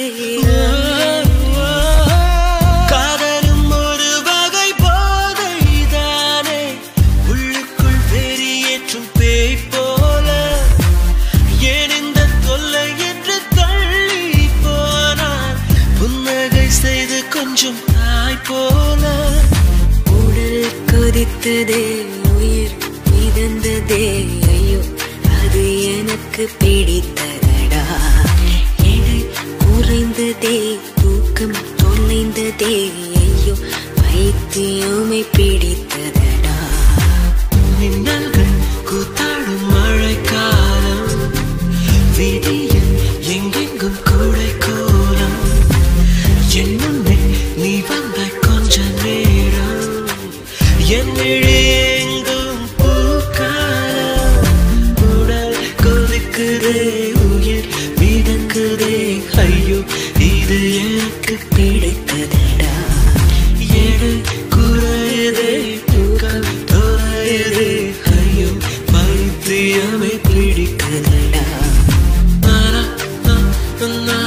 S6: காதலும் ஒரு வகை போதைதானே உள்ளுக்குள் வெறியேற்றும் பேய் போல ஏன் இந்த தொல்லை என்று தள்ளி போனான் புன்னகை செய்து கொஞ்சம் தாய் போல
S10: உடல் கொதித்ததே உயிர் மிதந்ததே ஐயோ அது எனக்கு பிடித்ததடா எடை குறைந்ததே தூக்கம் தொலைந்ததே ஐயோ பைத்தியமே பிடித்ததடா
S6: மின்னல்கள் கூத்தாடும் மழைக்காலம் வீதியில் எங்கெங்கும் கூடை கோலம் என் முன்னே நீ வந்த கொஞ்ச நேரம் என் விழி எங்கும் பூக்காலம் உடல் கொதிக்குதே உயிர் மிதக்குதே ஐயோ இது எனக்கு பிடித்ததடா ஏழு குறையதே தூக்கம் தொலையதே ஐயோ பைத்தியமே பிடிக்கதடா நானா, நா, நா.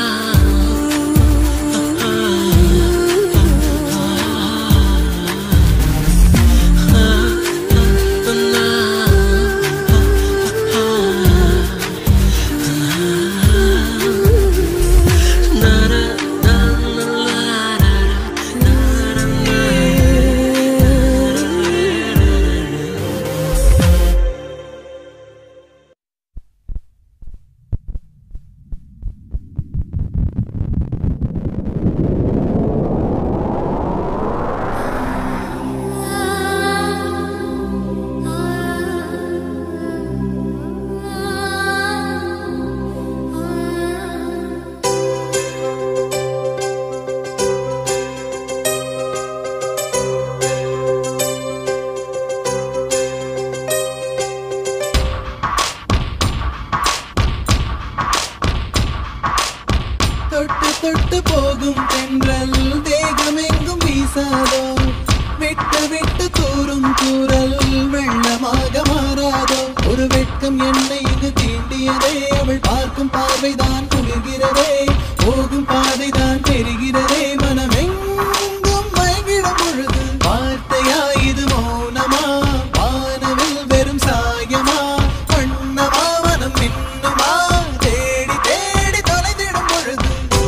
S4: தொட்டு தொட்டு போகும் தென்றல் தேகமெங்கும் வீசாதோ விட்டு விட்டு தூரும் தூரல் வெள்ளமாக மாறாதோ ஒரு வெட்கம் என்னை இங்கு தீண்டியதே அவள் பார்க்கும் பார்வைதான் குளிர்கிறதே போகும் பாதைதான் பெறுகிறதே மனமெங்கும் மயங்கிடும் பொழுது வார்த்தையா இது மௌனமா வானவில் வெறும் சாயமா வண்ணமா மனம் மின்னுமா தேடி தேடி தொலைந்திடும் பொழுது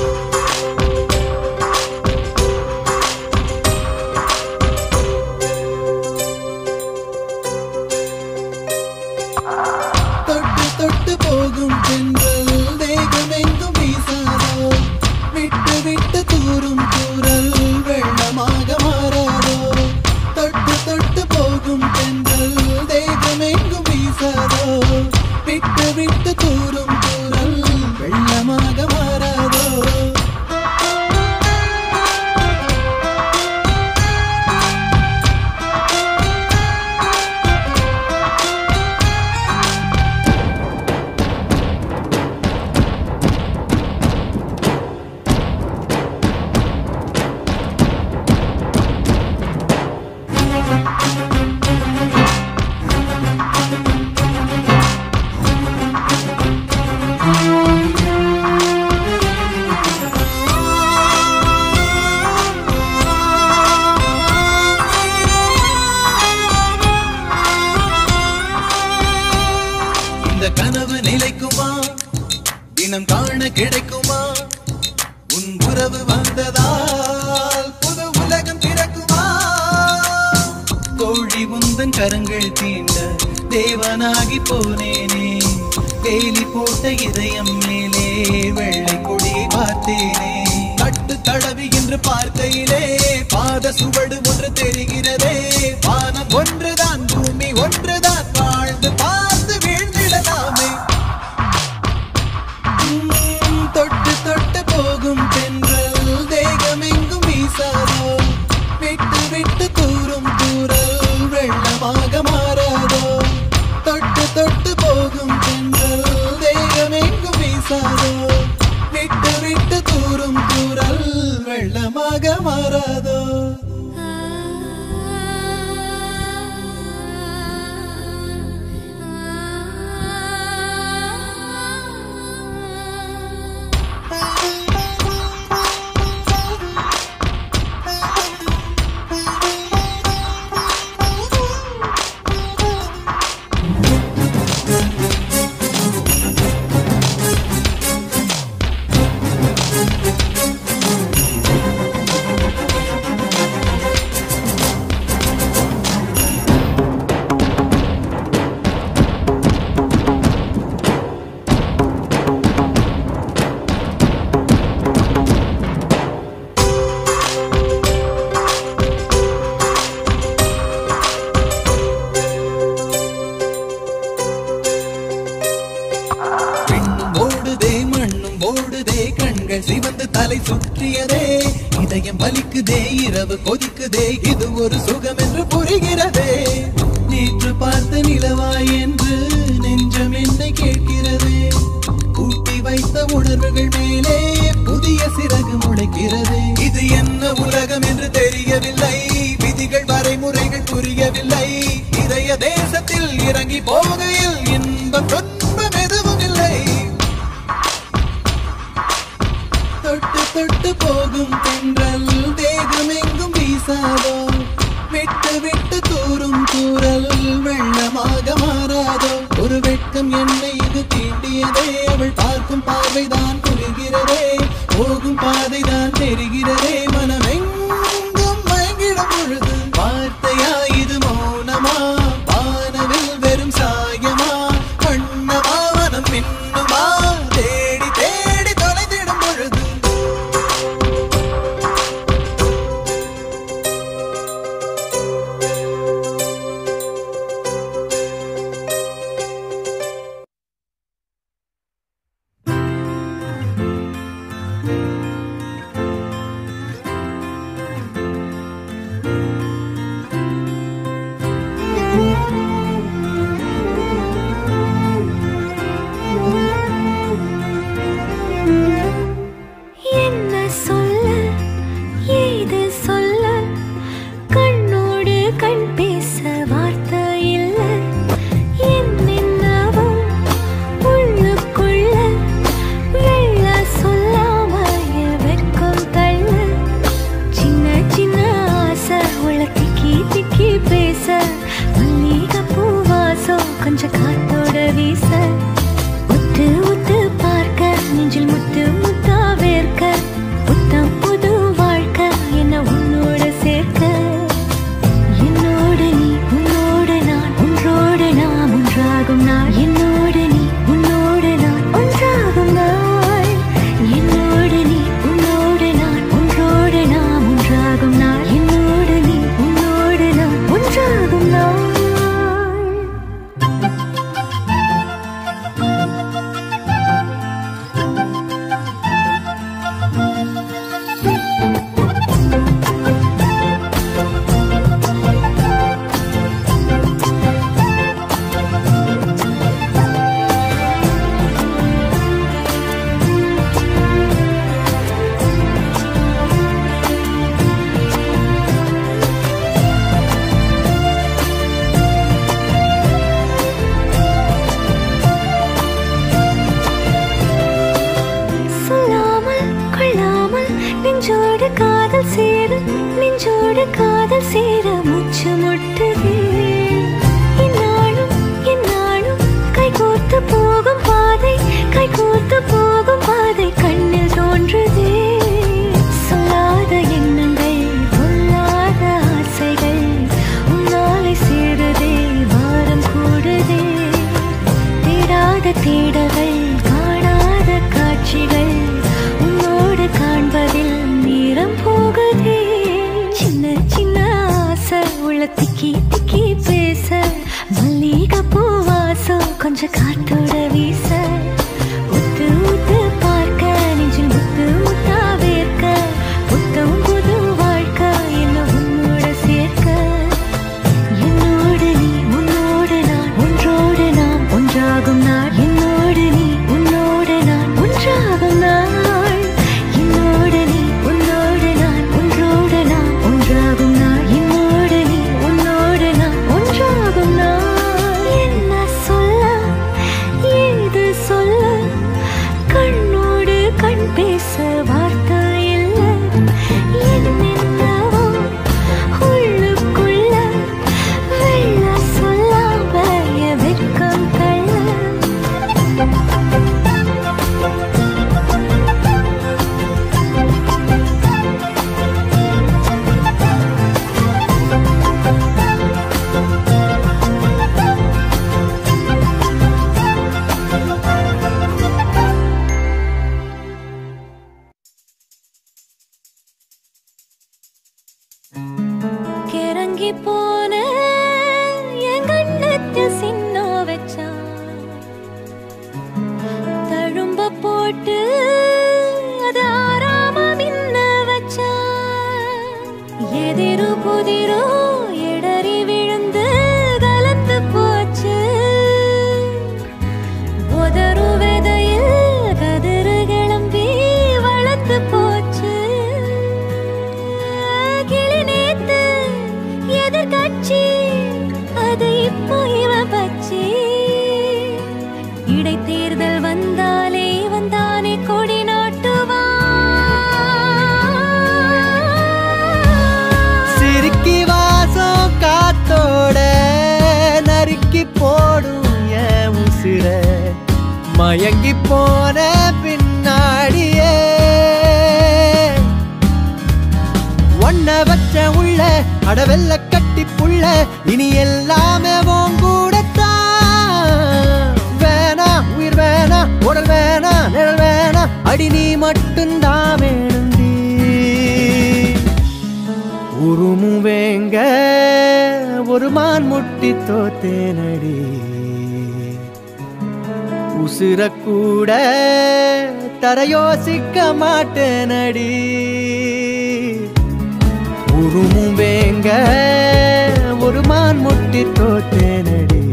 S4: தொட்டு தொட்டு போகும் தென்றல் தேகமெங்கும் வீசாதோ விட்டு விட்டு தூரும் தூரல் வெள்ளமாக மாறாதோ தொட்டு தொட்டு போகும் தென்றல் தேகமெங்கும் வீசாதோ விட்டு விட்டு தூரும் தூரல் வெள்ளமாக மாறாதோ தேவி உந்தன் கரங்கள் தீண்ட தேவனாகி போனேனே வேலி போட்ட இதயம் மேலே வெள்ளை கொடியை பார்த்தேனே கட்டு தடவி என்று பார்க்கையிலே பாத சுவடு ஒன்று தெரிகிறதே வானம் ஒன்றுதான் பூமி ஒன்றுதான் வாழ்ந்து பார்த்து வீழ்ந்திடலாமே உம், தொட்டு தொட்டு போகும் தென்றல் தேகமெங்கும் வீசாதோ விட்டு விட்டு தூரும் தூரல் வெள்ளமாக மாறாதோ தொட்டு தொட்டு போகும் தென்றல் தேகமெங்கும் வீசாதோ விட்டு விட்டு தூரும் தூரல் வெள்ளமாக மாறாதோ பெண்ணும் ஓடுதே மண்ணும் ஓடுதே கண்கள் சிவந்து தலை சுற்றியதே இதயம் வலிக்குதே இரவு கொதிக்குதே இது ஒரு சுகம் என்று புரிகிறதே நேற்று பார்த்த நிலவாய் என்று நெஞ்சம் என்னை கேட்கிறதே ஊட்டி வைத்த உணர்வுகள் மேலே புதிய சிறகு முளைக்கிறதே இது என்ன உலகம் என்று தெரியவில்லை விதிகள் வரைமுறைகள் புரியவில்லை இதய தேசத்தில் இறங்கி போகையில் இன்பம் துன்பம் எதுவும் இல்லை தொட்டு தொட்டு போகும் தென்றல் தேகம் எங்கும் வீசாதோ விட்டு விட்டு தூரும் தூரல் வெள்ளமாக மாறாதோ ஒரு வெட்கம் என்னை இது தீண்டியதே அவள் பார்க்கும் பார்வைதான் புரிகிறதே போகும் பாதைதான் தெரிகிறதே மனமெங்கும் மயங்கிடும் பொழுது வார்த்தையா இது மௌனமா வானவில் வெறும் சாயமா கண்ணமா மனம் மின்னுமா தேடி தேடி தொலைந்திடும் பொழுது
S5: என்ன சொல்ல ஏது சொல்ல கண்ணோடு கண் பேச வார்த்தை இல்ல என்னென்னவோ உள்ளுக்குள்ள வெள்ள சொல்லாம வெக்கம் தள்ள சின்ன சின்ன ஆசை உள்ள திக்கி திக்கி பேச மல்லிகை பூவாசம் கொஞ்சம் காத்தோட வீச உத்து உத்து பார்க்க நெஞ்சில் முத்து முத்தா வேர்க்க புத்தம் புது வாழ்க்கை என்ன உன்னோட சேர்க்க என்னோடு நீ உன்னோடு நான் ஒன்றோடு நாம் ஒன்றாகும் நாள் என்னோடு நீ உன்னோடு நான் ஒன்றாகும் நாள் என்னோடு நீ உன்னோடு நான் ஒன்றோடு நாம் ஒன்றாகும் நாள் என்னோடு நீ உன்னோடு நான் ஒன்றாகும் நாள் சொல்லாமல் கொள்ளாமல் நெஞ்சோடு காதல் சேர நெஞ்சோடு காதல் சேர மூச்சு முட்டுதே இந்நாளும் இந்நாளும் கைகோர்த்து போகும் பாதை கைகோர்த்து போகும் பாதை கண்ணில் தோன்றுதே சொல்லாத எண்ணங்கள் பொல்லாத ஆசைகள் உன்னாலை சே உள்ள திக்கி திக்கி பேச மல்லிகை பூவாசம் கொஞ்சம் காத்தோட வீச உத்து உத்து பார்க்க நெஞ்சில் முத்து முத்தா வேர்க்க புத்தம் புது வாழ்க்கை என்ன உன்னோட சேர்க்க என்னோடு நீ உன்னோடு நான் ஒன்றோடு நாம் ஒன்றாகும் நாள் என்னோடு நீ உன்னோடு நான் ஒன்றாகும் நாள் என்னோடு நீ உன்னோடு நான் ஒன்றோடு நாம் ஒன்றாகும் நாள் என்னோடு நீ உன்னோடு நான் ஒன்றாகும் நாள் என்ன சொல்ல ஏது சொல்ல கண்ணோடு கண் பேச வார்த்தை இல்லை என்னென்னவோ உள்ளுக்குள்ள வெள்ள சொல்லாம என் வெட்கம் தள்ள கிறங்கி போன என் கண்ணத்து சின்ன வச்சான் தழும்ப போட்டு அது ஆறாம மின்ன வச்சான் எதிரு புதிரோ இடறி விழுந்து கலந்து போச்சு உதறு விதையில் கதிரு கிளம்பி வளர்த்து போச்சு கிளி நேத்து எதிர்கட்சி அது இப்போ இவ பச்சி இடைத்தேர்தல் வந்தாலே வந்தானே கொடி நாட்டுவான்
S7: சிரிக்கி வாசம் காத்தோட நறுக்கி போடும் என் உசிர மயங்கி போன பின்னாடியே ஒன்ன வச்ச உள்ள அடவெல்ல கட்டி புள்ள இனி எல்லாமே உன் கூடத்தான் வேணா உயிர் வேணா உடல் வேணா நிழல் வேணா அடி நீ மட்டும்தான் வேணுண்டி உருமும் வேங்க ஒரு மான் முட்டி தோத்தேனடி உசுர கூட தர யோசிக்க மாட்டேனடி உருமும் வேங்க ஒரு மான் முட்டி தோத்தேனடி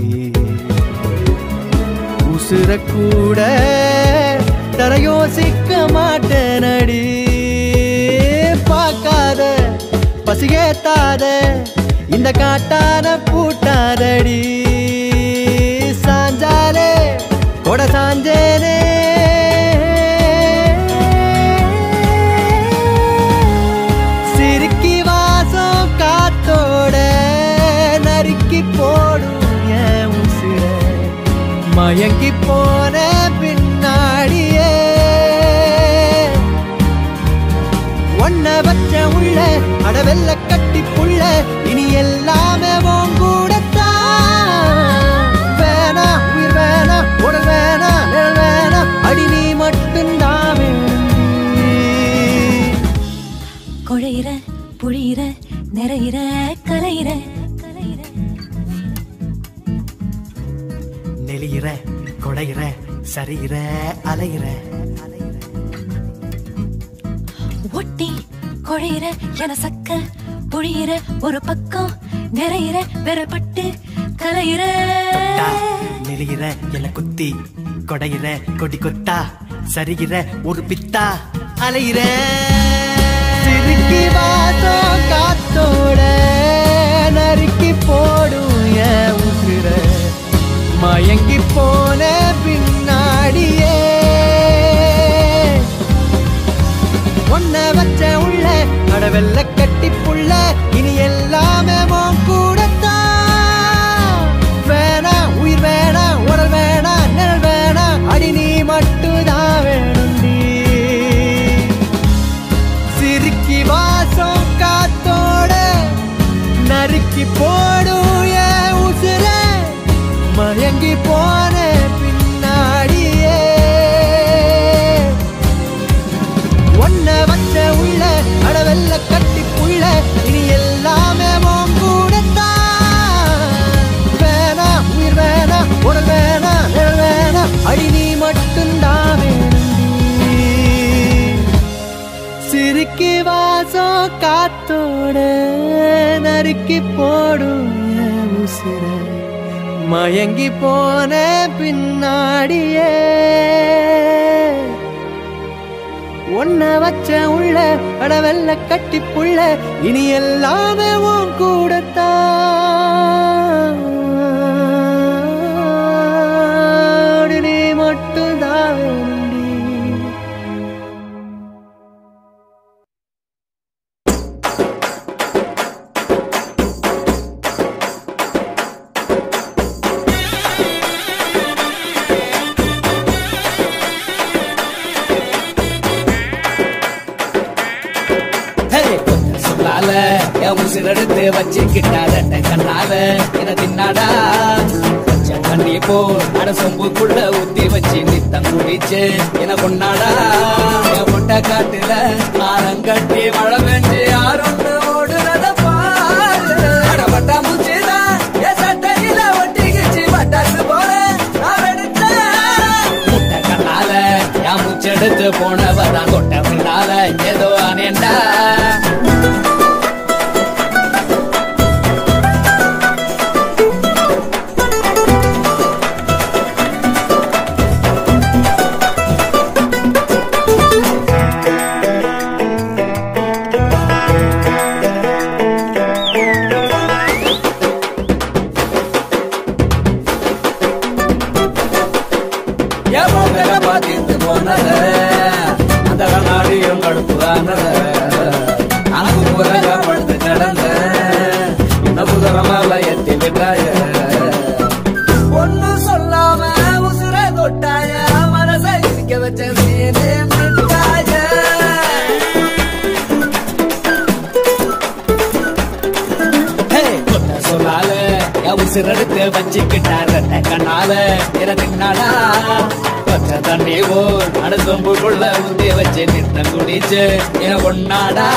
S7: உசுர கூட தர யோசிக்க மாட்டேனடி பார்க்காத பசிகேத்தாத இந்த காட்டான பூட்டாதடி சாஞ்சாலே கொட சாஞ்சேனே சிரிக்கி வாசம் காத்தோட நறுக்கி போடும் என் உசிர மயங்கி போன பின்னாடியே ஒன்ன வச்ச உள்ள அடவெல்ல கட்டி புள்ள இனி எல்லாமே உன் கூடத்தான் வேணா உயிர் வேணா உடல் வேணா நிழல் வேணா அடி நீ மட்டும்தான் வேணுண்டி.
S5: குழையிற புழியிற நிறையிற கலையிற
S7: நெளியிற கொடையிற சரியிற அலையிற
S5: ஒட்டி குழையிற என சக்க புழியிற ஒரு பக்கம் நிறையிற வெறப்பட்டு கலையிற
S7: தொட்டா, நெளியிற என குத்தி கொடையிற கொடி கொத்தா சரிகிற ஒரு பித்தா அலையிற சிரிக்கி வாசம் காத்தோட நறுக்கி போடும் என் உசிர மயங்கி போன பின்னாடியே ஒன்ன வச்ச உள்ள அடவெல்ல கட்டி புள்ள இனி எல்லாமே உன் கூடத்தான் வேணா உயிர் வேணா உடல் வேணா நிழல் வேணா அடி நீ மட்டும்தான் வேணுண்டி சிரிக்கி வாசம் காத்தோட நறுக்கி போடும் என் உசுர மயங்கி போன பின்னாடியே ஒன்ன வச்ச உள்ள அடவெல்ல கட்டி புள்ள இனி எல்லாமே உன் கூட போடும் என் உசிர மயங்கி போன பின்னாடியே ஒன்ன வச்ச உள்ள அடவெல்ல கட்டி புள்ள இனி எல்லாமே உன் கூடத்தான் நீ மட்டும்தான் வேணுண்டி
S11: சொல்லால என் உசிரெடுத்து வச்சுக்கிட்டாத கண்ணால என தின்னாடா பச்சை தண்ணி போல் அட சொம்புக்குள்ள ஊத்தி வச்சு நித்தம் குடிச்சு என கொண்டாடா என் முட்டை காட்டுல ஆரங்கட்டி மழை பெஞ்சு யாருன்னு ஓடுறத பாரு அட பட்டா மூச்சுதா என் சட்டையில ஒட்டிக்கிச்சு பட்டாசு போல நான் வெடிச்சேன் முட்டை கண்ணால என் மூச்செடுத்து போனவதான் கொட்ட பின்னால ஏதோ அனேண்டா என் மூக்கல பாத்திட்டு போனத அந்த கண்ணாடியும் கடுப்பு ஆனத அங்கு புறக படுத்து கிடந்த இந்த புதரமால எத்தி விட்டாய ஒண்ணு சொல்லாம உசுர தொட்டாய மனசை இருக்க வச்ச சீனே மிட்டாய கொட்ட சொல்லால என் உசிரெடுத்து வச்சுக்கிட்டார கண்ணால இறந்துனாடா பச்சை தண்ணி போல் அடுத்தொம்புக்குள்ள ஊத்தி வச்சு நித்தம் குடிச்சு என கொண்டாடா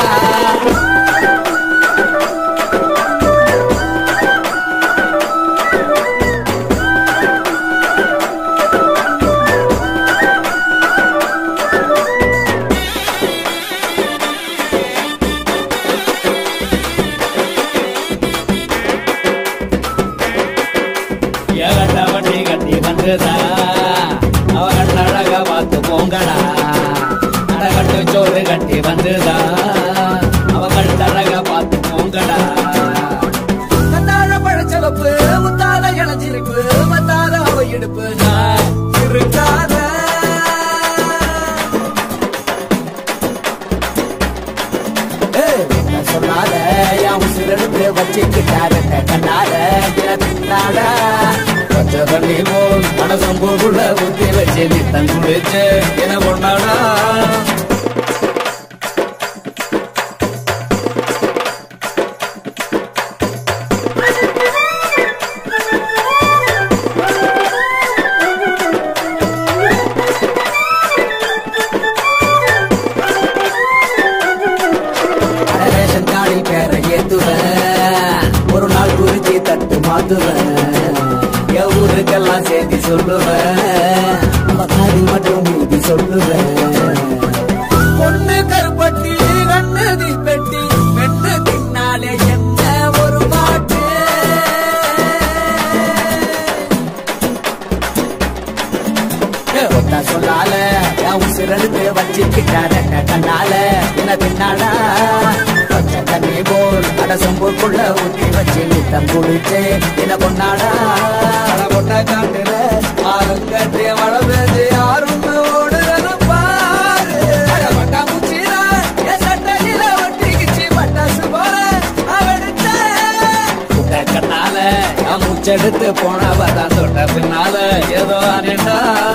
S11: ஏகட்ட வண்டி கட்டி வந்துதா அவ கட்ட அழக பார்த்து போங்கடா அடகட்டு சோறு கட்டி வந்துதா அவ கட்ட அழக பார்த்து போங்கடா கண்ணாழ பழச்சவப்பு முத்தாத இளஞ்சிருப்பு மத்தாத அவ இடுப்பு நான் இருக்காத சொன்னால என் உசிரெடுத்து வச்சுக்கிட்டாரு கண்ணால தின்னாட பச்சை தண்ணி போல் மனசம் போகுள்ள ஊத்தி வச்சு நித்தம் குடிச்சு என்ன கொண்டாடா ரேஷன் கார்டில் பேரை ஏத்துவேன் ஒரு நாள் குறிச்சி தட்டு மாத்துவேன் என் ஊருக்கெல்லாம் சேர்த்து சொல்லுவேன் நம்ம காரில் மட்டும் மீதி சொல்லுவேன் பொண்ணு கருப்பட்டி கண்ணு தீப்பெட்டி பெண்ணு தின்னாலே என்ன ஒரு பாட்டு ஒட்டா சொல்லால என் உசிரெடுத்து வச்சுக்கிட்டார கண்ணால என்ன தின்னாடா பச்சை தண்ணி போல் அட சொம்புக்குள்ள ஊத்தி வச்சு நித்தம் குடிச்சு என்ன பொண்ணாடா அட பொண்ண காட்டுல ஆளுங்கட்டி மழை பெஞ்சு யாரும் ஓடுறது பாரு அட பட்டா முச்சிரா என் சட்டையில ஒட்டிக்கிச்சு பட்டாசு போல அவடுச்ச கண்ணால என் மூச்செடுத்து போனவதான் தொட்ட பின்னால ஏதோ அனேண்டா